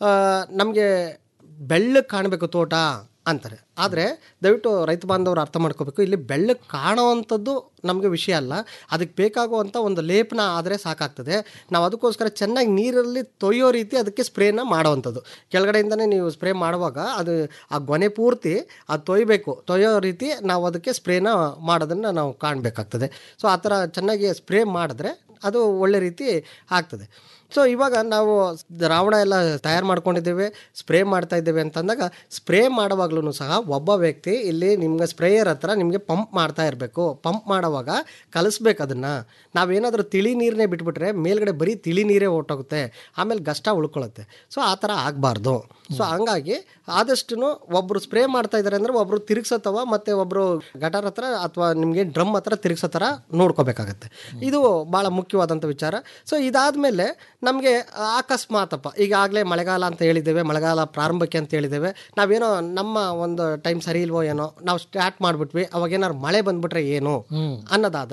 ನಮಗೆ ಬೆಳ್ಳಗೆ ಕಾಣಬೇಕು ತೋಟ ಅಂತಾರೆ ಆದರೆ ದಯವಿಟ್ಟು ರೈತ ಬಾಂಧವರು ಅರ್ಥ ಮಾಡ್ಕೋಬೇಕು ಇಲ್ಲಿ ಬೆಳ್ಳಗೆ ಕಾಣುವಂಥದ್ದು ನಮಗೆ ವಿಷಯ ಅಲ್ಲ ಅದಕ್ಕೆ ಬೇಕಾಗುವಂಥ ಒಂದು ಲೇಪನ ಆದರೆ ಸಾಕಾಗ್ತದೆ ನಾವು ಅದಕ್ಕೋಸ್ಕರ ಚೆನ್ನಾಗಿ ನೀರಲ್ಲಿ ತೊಯ್ಯೋ ರೀತಿ ಅದಕ್ಕೆ ಸ್ಪ್ರೇನ ಮಾಡುವಂಥದ್ದು ಕೆಳಗಡೆಯಿಂದನೇ ನೀವು ಸ್ಪ್ರೇ ಮಾಡುವಾಗ ಅದು ಆ ಗೊನೆ ಪೂರ್ತಿ ಅದು ತೊಯ್ಬೇಕು ತೊಯ್ಯೋ ರೀತಿ ನಾವು ಅದಕ್ಕೆ ಸ್ಪ್ರೇನ ಮಾಡೋದನ್ನು ನಾವು ಕಾಣಬೇಕಾಗ್ತದೆ ಸೊ ಆ ಥರ ಚೆನ್ನಾಗಿ ಸ್ಪ್ರೇ ಮಾಡಿದ್ರೆ ಅದು ಒಳ್ಳೆ ರೀತಿ ಆಗ್ತದೆ ಸೊ ಇವಾಗ ನಾವು ದ್ರಾವಣ ಎಲ್ಲ ತಯಾರು ಮಾಡ್ಕೊಂಡಿದ್ದೇವೆ ಸ್ಪ್ರೇ ಮಾಡ್ತಾ ಇದ್ದೇವೆ ಅಂತಂದಾಗ ಸ್ಪ್ರೇ ಮಾಡುವಾಗ್ಲೂ ಸಹ ಒಬ್ಬ ವ್ಯಕ್ತಿ ಇಲ್ಲಿ ನಿಮ್ಗೆ ಸ್ಪ್ರೇಯರ್ ಹತ್ರ ನಿಮಗೆ ಪಂಪ್ ಮಾಡ್ತಾ ಇರಬೇಕು ಪಂಪ್ ಮಾಡುವಾಗ ಕಲಿಸ್ಬೇಕು ಅದನ್ನು ನಾವೇನಾದರೂ ತಿಳಿ ನೀರನ್ನೇ ಬಿಟ್ಬಿಟ್ರೆ ಮೇಲ್ಗಡೆ ಬರೀ ತಿಳಿ ನೀರೇ ಹೊರ್ಟೋಗುತ್ತೆ ಆಮೇಲೆ ಗಷ್ಟ ಉಳ್ಕೊಳ್ಳುತ್ತೆ ಸೊ ಆ ಥರ ಆಗಬಾರ್ದು ಸೊ ಹಂಗಾಗಿ ಆದಷ್ಟು ಒಬ್ಬರು ಸ್ಪ್ರೇ ಮಾಡ್ತಾ ಇದ್ದಾರೆ ಅಂದರೆ ಒಬ್ಬರು ತಿರುಗ್ಸತ್ತವ ಮತ್ತು ಒಬ್ಬರು ಗಟಾರ್ ಹತ್ರ ಅಥವಾ ನಿಮಗೆ ಡ್ರಮ್ ಹತ್ರ ತಿರುಗ್ಸೋ ಥರ ನೋಡ್ಕೋಬೇಕಾಗತ್ತೆ ಇದು ಭಾಳ ಮುಖ್ಯವಾದಂಥ ವಿಚಾರ ಸೊ ಇದಾದಮೇಲೆ ನಮಗೆ ಅಕಸ್ಮಾತಪ್ಪ ಈಗಾಗಲೇ ಮಳೆಗಾಲ ಅಂತ ಹೇಳಿದ್ದೇವೆ ಮಳೆಗಾಲ ಪ್ರಾರಂಭಕ್ಕೆ ಅಂತ ಹೇಳಿದ್ದೇವೆ ನಾವೇನೋ ನಮ್ಮ ಒಂದು ಟೈಮ್ ಸರಿ ಇಲ್ವೋ ಏನೋ ನಾವು ಸ್ಟಾರ್ಟ್ ಮಾಡಿಬಿಟ್ವಿ ಅವಾಗ ಏನಾದ್ರು ಮಳೆ ಬಂದ್ಬಿಟ್ರೆ ಏನು ಅನ್ನೋದಾದರೆ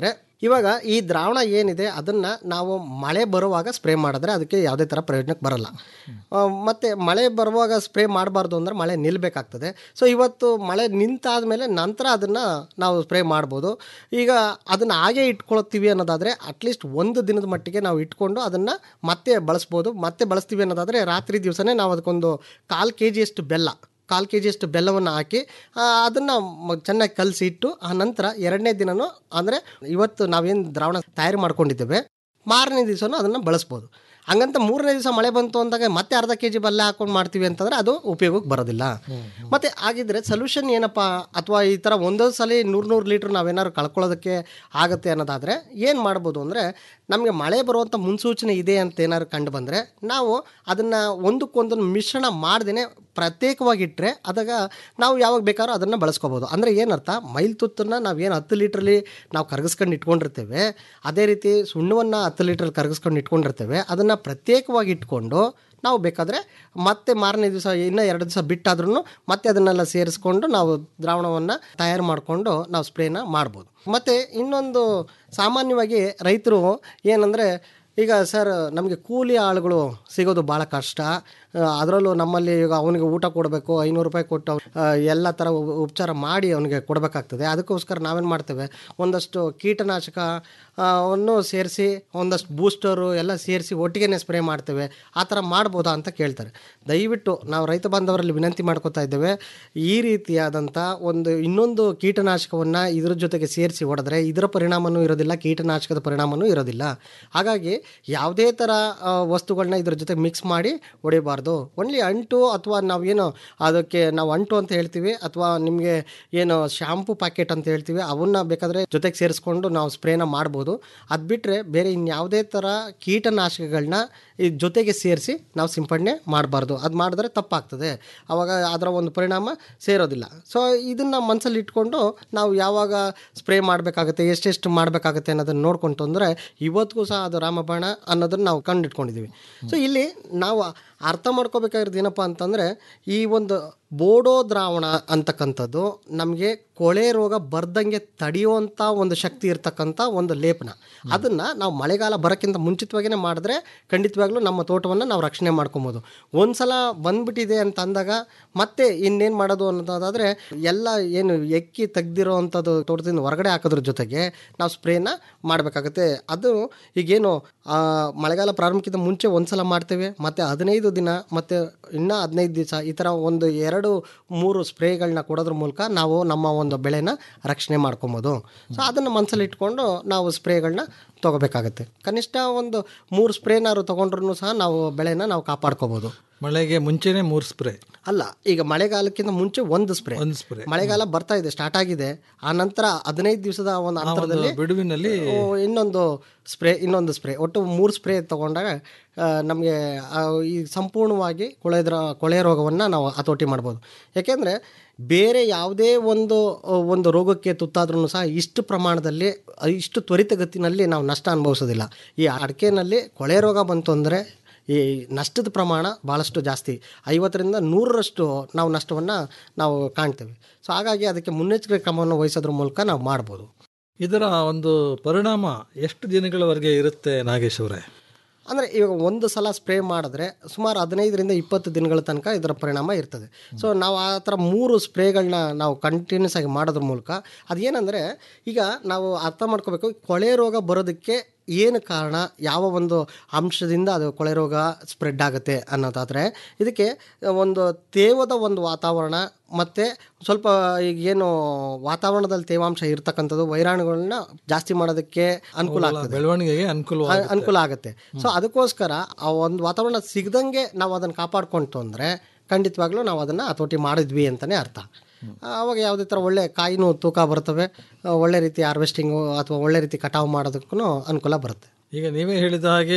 ಇವಾಗ ಈ ದ್ರಾವಣ ಏನಿದೆ ಅದನ್ನು ನಾವು ಮಳೆ ಬರುವಾಗ ಸ್ಪ್ರೇ ಮಾಡಿದ್ರೆ ಅದಕ್ಕೆ ಯಾವುದೇ ಥರ ಪ್ರಯೋಜನಕ್ಕೆ ಬರಲ್ಲ ಆ, ಮತ್ತೆ ಮಳೆ ಬರುವಾಗ ಸ್ಪ್ರೇ ಮಾಡಬಾರ್ದು ಅಂದರೆ ಮಳೆ ನಿಲ್ಲಬೇಕಾಗ್ತದೆ ಸೊ ಇವತ್ತು ಮಳೆ ನಿಂತಾದ ಮೇಲೆ ನಂತರ ಅದನ್ನು ನಾವು ಸ್ಪ್ರೇ ಮಾಡ್ಬೋದು ಈಗ ಅದನ್ನು ಹಾಗೆ ಇಟ್ಕೊಳ್ತೀವಿ ಅನ್ನೋದಾದರೆ ಅಟ್ಲೀಸ್ಟ್ ಒಂದು ದಿನದ ಮಟ್ಟಿಗೆ ನಾವು ಇಟ್ಕೊಂಡು ಅದನ್ನು ಮತ್ತೆ ಬಳಸ್ಬೋದು ಮತ್ತೆ ಬಳಸ್ತೀವಿ ಅನ್ನೋದಾದರೆ ರಾತ್ರಿ ದಿವಸನೇ ನಾವು ಅದಕ್ಕೊಂದು ಕಾಲು ಕೆ ಜಿಯಷ್ಟು ಬೆಲ್ಲ ಕಾಲು ಕೆ ಜಿಯಷ್ಟು ಬೆಲ್ಲವನ್ನು ಹಾಕಿ ಅದನ್ನು ಚೆನ್ನಾಗಿ ಕಲಸಿ ಇಟ್ಟು ಆ ನಂತರ ಎರಡನೇ ದಿನನೂ ಅಂದರೆ ಇವತ್ತು ನಾವೇನು ದ್ರಾವಣ ತಯಾರು ಮಾಡ್ಕೊಂಡಿದ್ದೇವೆ ಮಾರನೇ ದಿವಸನೂ ಅದನ್ನು ಬಳಸ್ಬೋದು ಹಂಗಂತ ಮೂರನೇ ದಿವಸ ಮಳೆ ಬಂತು ಅಂದಾಗ ಮತ್ತೆ ಅರ್ಧ ಕೆ ಜಿ ಬೆಲ್ಲ ಹಾಕೊಂಡು ಮಾಡ್ತೀವಿ ಅಂತಂದರೆ ಅದು ಉಪಯೋಗಕ್ಕೆ ಬರೋದಿಲ್ಲ ಮತ್ತು ಆಗಿದ್ರೆ ಸೊಲ್ಯೂಷನ್ ಏನಪ್ಪ ಅಥವಾ ಈ ಥರ ಒಂದೊಂದು ಸಲ ನೂರು ನೂರು ಲೀಟ್ರ್ ನಾವೇನಾದ್ರು ಕಳ್ಕೊಳ್ಳೋದಕ್ಕೆ ಆಗುತ್ತೆ ಅನ್ನೋದಾದರೆ ಏನು ಮಾಡ್ಬೋದು ಅಂದರೆ ನಮಗೆ ಮಳೆ ಬರುವಂಥ ಮುನ್ಸೂಚನೆ ಇದೆ ಅಂತ ಏನಾದ್ರು ಕಂಡು ಬಂದರೆ ನಾವು ಅದನ್ನು ಒಂದಕ್ಕೊಂದನ್ನು ಮಿಶ್ರಣ ಮಾಡ್ದೇ ಪ್ರತ್ಯೇಕವಾಗಿ ಇಟ್ಟರೆ ಅದಾಗ ನಾವು ಯಾವಾಗ ಬೇಕಾದ್ರೂ ಅದನ್ನು ಬಳಸ್ಕೋಬೋದು ಅಂದರೆ ಏನರ್ಥ ಮೈಲ್ ತುತ್ತನ್ನು ನಾವು ಏನು ಹತ್ತು ಲೀಟ್ರಲ್ಲಿ ನಾವು ಕರಗಿಸ್ಕೊಂಡು ಇಟ್ಕೊಂಡಿರ್ತೇವೆ ಅದೇ ರೀತಿ ಸುಣ್ಣವನ್ನು ಹತ್ತು ಲೀಟ್ರಲ್ಲಿ ಕರಗಿಸ್ಕೊಂಡು ಇಟ್ಕೊಂಡಿರ್ತೇವೆ ಅದನ್ನು ಪ್ರತ್ಯೇಕವಾಗಿ ಇಟ್ಕೊಂಡು ನಾವು ಬೇಕಾದರೆ ಮತ್ತೆ ಮಾರನೇ ದಿವಸ ಇನ್ನೂ ಎರಡು ದಿವಸ ಬಿಟ್ಟಾದ್ರೂ ಮತ್ತೆ ಅದನ್ನೆಲ್ಲ ಸೇರಿಸ್ಕೊಂಡು ನಾವು ದ್ರಾವಣವನ್ನು ತಯಾರು ಮಾಡಿಕೊಂಡು ನಾವು ಸ್ಪ್ರೇನ ಮಾಡ್ಬೋದು ಮತ್ತು ಇನ್ನೊಂದು ಸಾಮಾನ್ಯವಾಗಿ ರೈತರು ಏನಂದರೆ ಈಗ ಸರ್ ನಮಗೆ ಕೂಲಿ ಆಳುಗಳು ಸಿಗೋದು ಭಾಳ ಕಷ್ಟ ಅದರಲ್ಲೂ ನಮ್ಮಲ್ಲಿ ಈಗ ಅವನಿಗೆ ಊಟ ಕೊಡಬೇಕು ಐನೂರು ರೂಪಾಯಿ ಕೊಟ್ಟು ಆ, ಎಲ್ಲ ಥರ ಉ- ಉಪಚಾರ ಮಾಡಿ ಅವನಿಗೆ ಕೊಡಬೇಕಾಗ್ತದೆ ಅದಕ್ಕೋಸ್ಕರ ನಾವೇನು ಮಾಡ್ತೇವೆ ಒಂದಷ್ಟು ಕೀಟನಾಶಕ ಆ, ವನ್ನು ಸೇರಿಸಿ ಒಂದಷ್ಟು ಬೂಸ್ಟರು ಎಲ್ಲ ಸೇರಿಸಿ ಒಟ್ಟಿಗೆ ಸ್ಪ್ರೇ ಮಾಡ್ತೇವೆ ಆ ಥರ ಮಾಡ್ಬೋದಾ ಅಂತ ಕೇಳ್ತಾರೆ ದಯವಿಟ್ಟು ನಾವು ರೈತ ಬಾಂಧವರಲ್ಲಿ ವಿನಂತಿ ಮಾಡ್ಕೋತಾ ಇದ್ದೇವೆ ಈ ರೀತಿಯಾದಂಥ ಒಂದು ಇನ್ನೊಂದು ಕೀಟನಾಶಕವನ್ನು ಇದ್ರ ಜೊತೆಗೆ ಸೇರಿಸಿ ಹೊಡೆದ್ರೆ ಇದರ ಪರಿಣಾಮನೂ ಇರೋದಿಲ್ಲ ಕೀಟನಾಶಕದ ಪರಿಣಾಮನೂ ಇರೋದಿಲ್ಲ ಹಾಗಾಗಿ ಯಾವುದೇ ಥರ ಆ, ವಸ್ತುಗಳನ್ನ ಇದ್ರ ಜೊತೆ ಮಿಕ್ಸ್ ಮಾಡಿ ಹೊಡಿಬಾರ್ದು ಓನ್ಲಿ ಅಂಟು ಅಥವಾ ನಾವೇನು ಅದಕ್ಕೆ ನಾವು ಅಂಟು ಅಂತ ಹೇಳ್ತೀವಿ ಅಥವಾ ನಿಮಗೆ ಏನು ಶಾಂಪು ಪ್ಯಾಕೆಟ್ ಅಂತ ಹೇಳ್ತೀವಿ ಅವನ್ನ ಬೇಕಾದರೆ ಜೊತೆಗೆ ಸೇರಿಸ್ಕೊಂಡು ನಾವು ಸ್ಪ್ರೇನ ಮಾಡ್ಬೋದು ಅದು ಬಿಟ್ಟರೆ ಬೇರೆ ಇನ್ಯಾವುದೇ ಥರ ಕೀಟನಾಶಕಗಳನ್ನ ಈ ಜೊತೆಗೆ ಸೇರಿಸಿ ನಾವು ಸಿಂಪಡಣೆ ಮಾಡಬಾರ್ದು ಅದು ಮಾಡಿದ್ರೆ ತಪ್ಪಾಗ್ತದೆ ಆವಾಗ ಅದರ ಒಂದು ಪರಿಣಾಮ ಸೇರೋದಿಲ್ಲ ಸೊ ಇದನ್ನು ಮನಸ್ಸಲ್ಲಿ ಇಟ್ಕೊಂಡು ನಾವು ಯಾವಾಗ ಸ್ಪ್ರೇ ಮಾಡಬೇಕಾಗುತ್ತೆ ಎಷ್ಟೆಷ್ಟು ಮಾಡಬೇಕಾಗುತ್ತೆ ಅನ್ನೋದನ್ನು ನೋಡ್ಕೊಂಡು ಅಂದರೆ ಇವತ್ತಿಗೂ ಸಹ ಅದು ರಾಮಬಾಣ ಅನ್ನೋದನ್ನು ನಾವು ಕಂಡಿಟ್ಕೊಂಡಿದ್ದೀವಿ ಸೊ ಇಲ್ಲಿ ನಾವು ಅರ್ಥ ಮಾಡ್ಕೋಬೇಕಾಗಿರೋದು ಏನಪ್ಪ ಅಂತಂದರೆ ಈ ಒಂದು ಬೋಡೋ ದ್ರಾವಣ ಅಂತಕ್ಕಂಥದ್ದು ನಮಗೆ ಕೊಳೆ ರೋಗ ಬರ್ದಂಗೆ ತಡೆಯುವಂಥ ಒಂದು ಶಕ್ತಿ ಇರ್ತಕ್ಕಂಥ ಒಂದು ಲೇಪನ ಅದನ್ನು ನಾವು ಮಳೆಗಾಲ ಬರೋಕ್ಕಿಂತ ಮುಂಚಿತವಾಗಿಯೇ ಮಾಡಿದ್ರೆ ಖಂಡಿತವಾಗ್ಲೂ ನಮ್ಮ ತೋಟವನ್ನು ನಾವು ರಕ್ಷಣೆ ಮಾಡ್ಕೊಬೋದು ಒಂದು ಸಲ ಬಂದ್ಬಿಟ್ಟಿದೆ ಅಂತ ಅಂದಾಗ ಮತ್ತೆ ಇನ್ನೇನು ಮಾಡೋದು ಅನ್ನೋದಾದರೆ ಎಲ್ಲ ಏನು ಎಕ್ಕಿ ತೆಗ್ದಿರೋ ಅಂಥದ್ದು ತೋಟದಿಂದ ಹೊರಗಡೆ ಹಾಕೋದ್ರ ಜೊತೆಗೆ ನಾವು ಸ್ಪ್ರೇನ ಮಾಡಬೇಕಾಗುತ್ತೆ ಅದು ಈಗೇನು ಆ, ಮಳೆಗಾಲ ಪ್ರಾರಂಭಕ್ಕಿಂತ ಮುಂಚೆ ಒಂದು ಸಲ ಮಾಡ್ತೇವೆ ಮತ್ತು ಹದಿನೈದು ದಿನ ಮತ್ತು ಇನ್ನೂ ಹದಿನೈದು ದಿವಸ ಈ ಥರ ಒಂದು ಎರಡು ಮೂರು ಸ್ಪ್ರೇಗಳನ್ನ ಕೊಡೋದ್ರ ಮೂಲಕ ನಾವು ನಮ್ಮ ಒಂದು ಬೆಳೆನ ರಕ್ಷಣೆ ಮಾಡ್ಕೊಬೋದು ಸೊ ಅದನ್ನು ಮನಸ್ಸಲ್ಲಿ ಇಟ್ಕೊಂಡು ನಾವು ಸ್ಪ್ರೇಗಳನ್ನ ತೊಗೋಬೇಕಾಗತ್ತೆ ಕನಿಷ್ಠ ಒಂದು ಮೂರು ಸ್ಪ್ರೇನಾದ್ರು ತೊಗೊಂಡ್ರು ಸಹ ನಾವು ಬೆಳೆನ ನಾವು ಕಾಪಾಡ್ಕೋಬೋದು ಮಳೆಗೆ ಮುಂಚೆನೇ ಮೂರು ಸ್ಪ್ರೇ ಅಲ್ಲ ಈಗ ಮಳೆಗಾಲಕ್ಕಿಂತ ಮುಂಚೆ ಒಂದು ಸ್ಪ್ರೇ ಒಂದು ಸ್ಪ್ರೇ ಮಳೆಗಾಲ ಬರ್ತಾ ಇದೆ ಸ್ಟಾರ್ಟ್ ಆಗಿದೆ ಆ ನಂತರ ಹದಿನೈದು ದಿವಸದ ಒಂದು ಅಂತರದಲ್ಲಿ ಬಿಡುವಿನಲ್ಲಿ ಓ, ಇನ್ನೊಂದು ಸ್ಪ್ರೇ ಇನ್ನೊಂದು ಸ್ಪ್ರೇ ಒಟ್ಟು ಮೂರು ಸ್ಪ್ರೇ ತಗೊಂಡಾಗ ನಮಗೆ ಈ ಸಂಪೂರ್ಣವಾಗಿ ಕೊಳೆದ್ರ ಕೊಳೆ ರೋಗವನ್ನು ನಾವು ಹತೋಟಿ ಮಾಡ್ಬೋದು ಯಾಕೆಂದರೆ ಬೇರೆ ಯಾವುದೇ ಒಂದು ಆ, ಒಂದು ರೋಗಕ್ಕೆ ತುತ್ತಾದ್ರೂ ಸಹ ಇಷ್ಟು ಪ್ರಮಾಣದಲ್ಲಿ ಆ, ಇಷ್ಟು ತ್ವರಿತಗತಿನಲ್ಲಿ ನಾವು ನಷ್ಟ ಅನುಭವಿಸೋದಿಲ್ಲ ಈ ಅಡಿಕೆನಲ್ಲಿ ಕೊಳೆ ರೋಗ ಬಂತು ಅಂದರೆ ಈ ನಷ್ಟದ ಪ್ರಮಾಣ ಭಾಳಷ್ಟು ಜಾಸ್ತಿ ಐವತ್ತರಿಂದ ನೂರರಷ್ಟು ನಾವು ನಷ್ಟವನ್ನು ನಾವು ಕಾಣ್ತೇವೆ ಸೊ ಹಾಗಾಗಿ ಅದಕ್ಕೆ ಮುನ್ನೆಚ್ಚರಿಕೆ ಕ್ರಮವನ್ನು ವಹಿಸೋದ್ರ ಮೂಲಕ ನಾವು ಮಾಡ್ಬೋದು ಇದರ ಒಂದು ಪರಿಣಾಮ ಎಷ್ಟು ದಿನಗಳವರೆಗೆ ಇರುತ್ತೆ ನಾಗೇಶ್ ಅವರೇ ಅಂದರೆ ಇವಾಗ ಒಂದು ಸಲ ಸ್ಪ್ರೇ ಮಾಡಿದ್ರೆ ಸುಮಾರು ಹದಿನೈದರಿಂದ ಇಪ್ಪತ್ತು ದಿನಗಳ ತನಕ ಇದರ ಪರಿಣಾಮ ಇರ್ತದೆ ಸೊ ನಾವು ಆ ಥರ ಮೂರು ಸ್ಪ್ರೇಗಳನ್ನ ನಾವು ಕಂಟಿನ್ಯೂಸ್ ಆಗಿ ಮಾಡೋದ್ರ ಮೂಲಕ ಅದೇನೆಂದರೆ ಈಗ ನಾವು ಅರ್ಥ ಮಾಡ್ಕೋಬೇಕು ಕೊಳೆ ರೋಗ ಬರೋದಕ್ಕೆ ಏನು ಕಾರಣ ಯಾವ ಒಂದು ಅಂಶದಿಂದ ಅದು ಕೊಳೆ ರೋಗ ಸ್ಪ್ರೆಡ್ ಆಗುತ್ತೆ ಅನ್ನೋದಾದರೆ ಇದಕ್ಕೆ ಒಂದು ತೇವದ ಒಂದು ವಾತಾವರಣ ಮತ್ತು ಸ್ವಲ್ಪ ಈಗ ಏನು ವಾತಾವರಣದಲ್ಲಿ ತೇವಾಂಶ ಇರ್ತಕ್ಕಂಥದ್ದು ವೈರಾಣುಗಳನ್ನ ಜಾಸ್ತಿ ಮಾಡೋದಕ್ಕೆ ಅನುಕೂಲ ಆಗ್ತದೆ ಬೆಳವಣಿಗೆಗೆ ಅನುಕೂಲ ಅ- ಅನುಕೂಲ ಆಗುತ್ತೆ ಸೊ ಅದಕ್ಕೋಸ್ಕರ ಆ ಒಂದು ವಾತಾವರಣ ಸಿಗದಂಗೆ ನಾವು ಅದನ್ನು ಕಾಪಾಡ್ಕೊಂತು ಅಂದರೆ ಖಂಡಿತವಾಗ್ಲೂ ನಾವು ಅದನ್ನು ಹತೋಟಿ ಮಾಡಿದ್ವಿ ಅಂತಲೇ ಅರ್ಥ ಆವಾಗ ಯಾವುದೇ ಥರ ಒಳ್ಳೆ ಕಾಯಿನೂ ತೂಕ ಬರ್ತವೆ ಆ, ಒಳ್ಳೆ ರೀತಿ ಹಾರ್ವೆಸ್ಟಿಂಗು ಅಥವಾ ಒಳ್ಳೆ ರೀತಿ ಕಟಾವು ಮಾಡೋದಕ್ಕೂ ಅನುಕೂಲ ಬರುತ್ತೆ ಈಗ ನೀವೇ ಹೇಳಿದ ಹಾಗೆ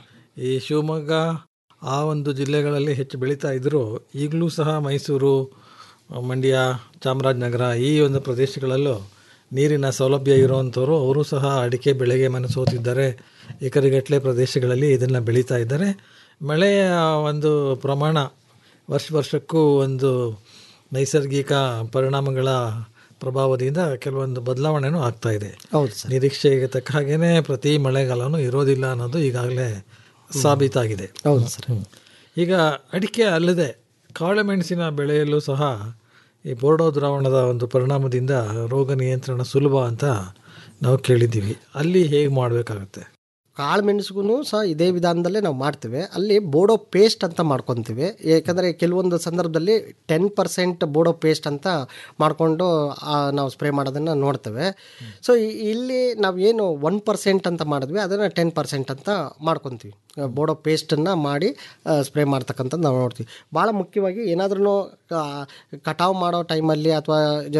ಈ ಶಿವಮೊಗ್ಗ ಆ ಒಂದು ಜಿಲ್ಲೆಗಳಲ್ಲಿ ಹೆಚ್ಚು ಬೆಳೀತಾ ಇದ್ದರೂ ಈಗಲೂ ಸಹ ಮೈಸೂರು ಮಂಡ್ಯ ಚಾಮರಾಜನಗರ ಈ ಒಂದು ಪ್ರದೇಶಗಳಲ್ಲೂ ನೀರಿನ ಸೌಲಭ್ಯ ಇರುವಂಥವರು ಅವರು ಸಹ ಅಡಿಕೆ ಬೆಳೆಗೆ ಮನಸೋತಿದ್ದಾರೆ ಎಕರೆಗಟ್ಟಲೆ ಪ್ರದೇಶಗಳಲ್ಲಿ ಇದನ್ನು ಬೆಳೀತಾ ಇದ್ದಾರೆ ಮಳೆಯ ಒಂದು ಪ್ರಮಾಣ ವರ್ಷ ವರ್ಷಕ್ಕೂ ಒಂದು ನೈಸರ್ಗಿಕ ಪರಿಣಾಮಗಳ ಪ್ರಭಾವದಿಂದ ಕೆಲವೊಂದು ಬದಲಾವಣೆನೂ ಆಗ್ತಾ ಇದೆ ಹೌದು ಸರ್ ನಿರೀಕ್ಷೆಗೆ ತಕ್ಕ ಹಾಗೇನೆ ಪ್ರತಿ ಮಳೆಗಾಲನೂ ಇರೋದಿಲ್ಲ ಅನ್ನೋದು ಈಗಾಗಲೇ ಸಾಬೀತಾಗಿದೆ ಹೌದು ಸರ್ ಹ್ಮ್. ಈಗ ಅಡಿಕೆ ಅಲ್ಲದೆ ಕಾಳುಮೆಣಸಿನ ಬೆಳೆಯಲ್ಲೂ ಸಹ ಈ ಬೋರ್ಡೋ ದ್ರಾವಣದ ಒಂದು ಪರಿಣಾಮದಿಂದ ರೋಗ ನಿಯಂತ್ರಣ ಸುಲಭ ಅಂತ ನಾವು ಕೇಳಿದ್ದೀವಿ ಅಲ್ಲಿ ಹೇಗೆ ಮಾಡಬೇಕಾಗುತ್ತೆ ಕಾಳು ಮೆಣಸಿಗೂ ಸಹ ಇದೇ ವಿಧಾನದಲ್ಲೇ ನಾವು ಮಾಡ್ತೀವಿ ಅಲ್ಲಿ ಬೋಡೋ ಪೇಸ್ಟ್ ಅಂತ ಮಾಡ್ಕೊತೀವಿ ಯಾಕಂದರೆ ಕೆಲವೊಂದು ಸಂದರ್ಭದಲ್ಲಿ ಟೆನ್ ಪರ್ಸೆಂಟ್ ಬೋಡೋ ಪೇಸ್ಟ್ ಅಂತ ಮಾಡಿಕೊಂಡು ನಾವು ಸ್ಪ್ರೇ ಮಾಡೋದನ್ನು ನೋಡ್ತೇವೆ ಸೊ ಇಲ್ಲಿ ನಾವು ಏನು ಒನ್ ಪರ್ಸೆಂಟ್ ಅಂತ ಮಾಡಿದ್ವಿ ಅದನ್ನು ಟೆನ್ ಪರ್ಸೆಂಟ್ ಅಂತ ಮಾಡ್ಕೊತೀವಿ ಬೋಡೋ ಪೇಸ್ಟನ್ನು ಮಾಡಿ ಸ್ಪ್ರೇ ಮಾಡ್ತಕ್ಕಂಥದ್ದು ನಾವು ನೋಡ್ತೀವಿ ಭಾಳ ಮುಖ್ಯವಾಗಿ ಏನಾದ್ರೂ ಕಟಾವು ಮಾಡೋ ಟೈಮಲ್ಲಿ ಅಥವಾ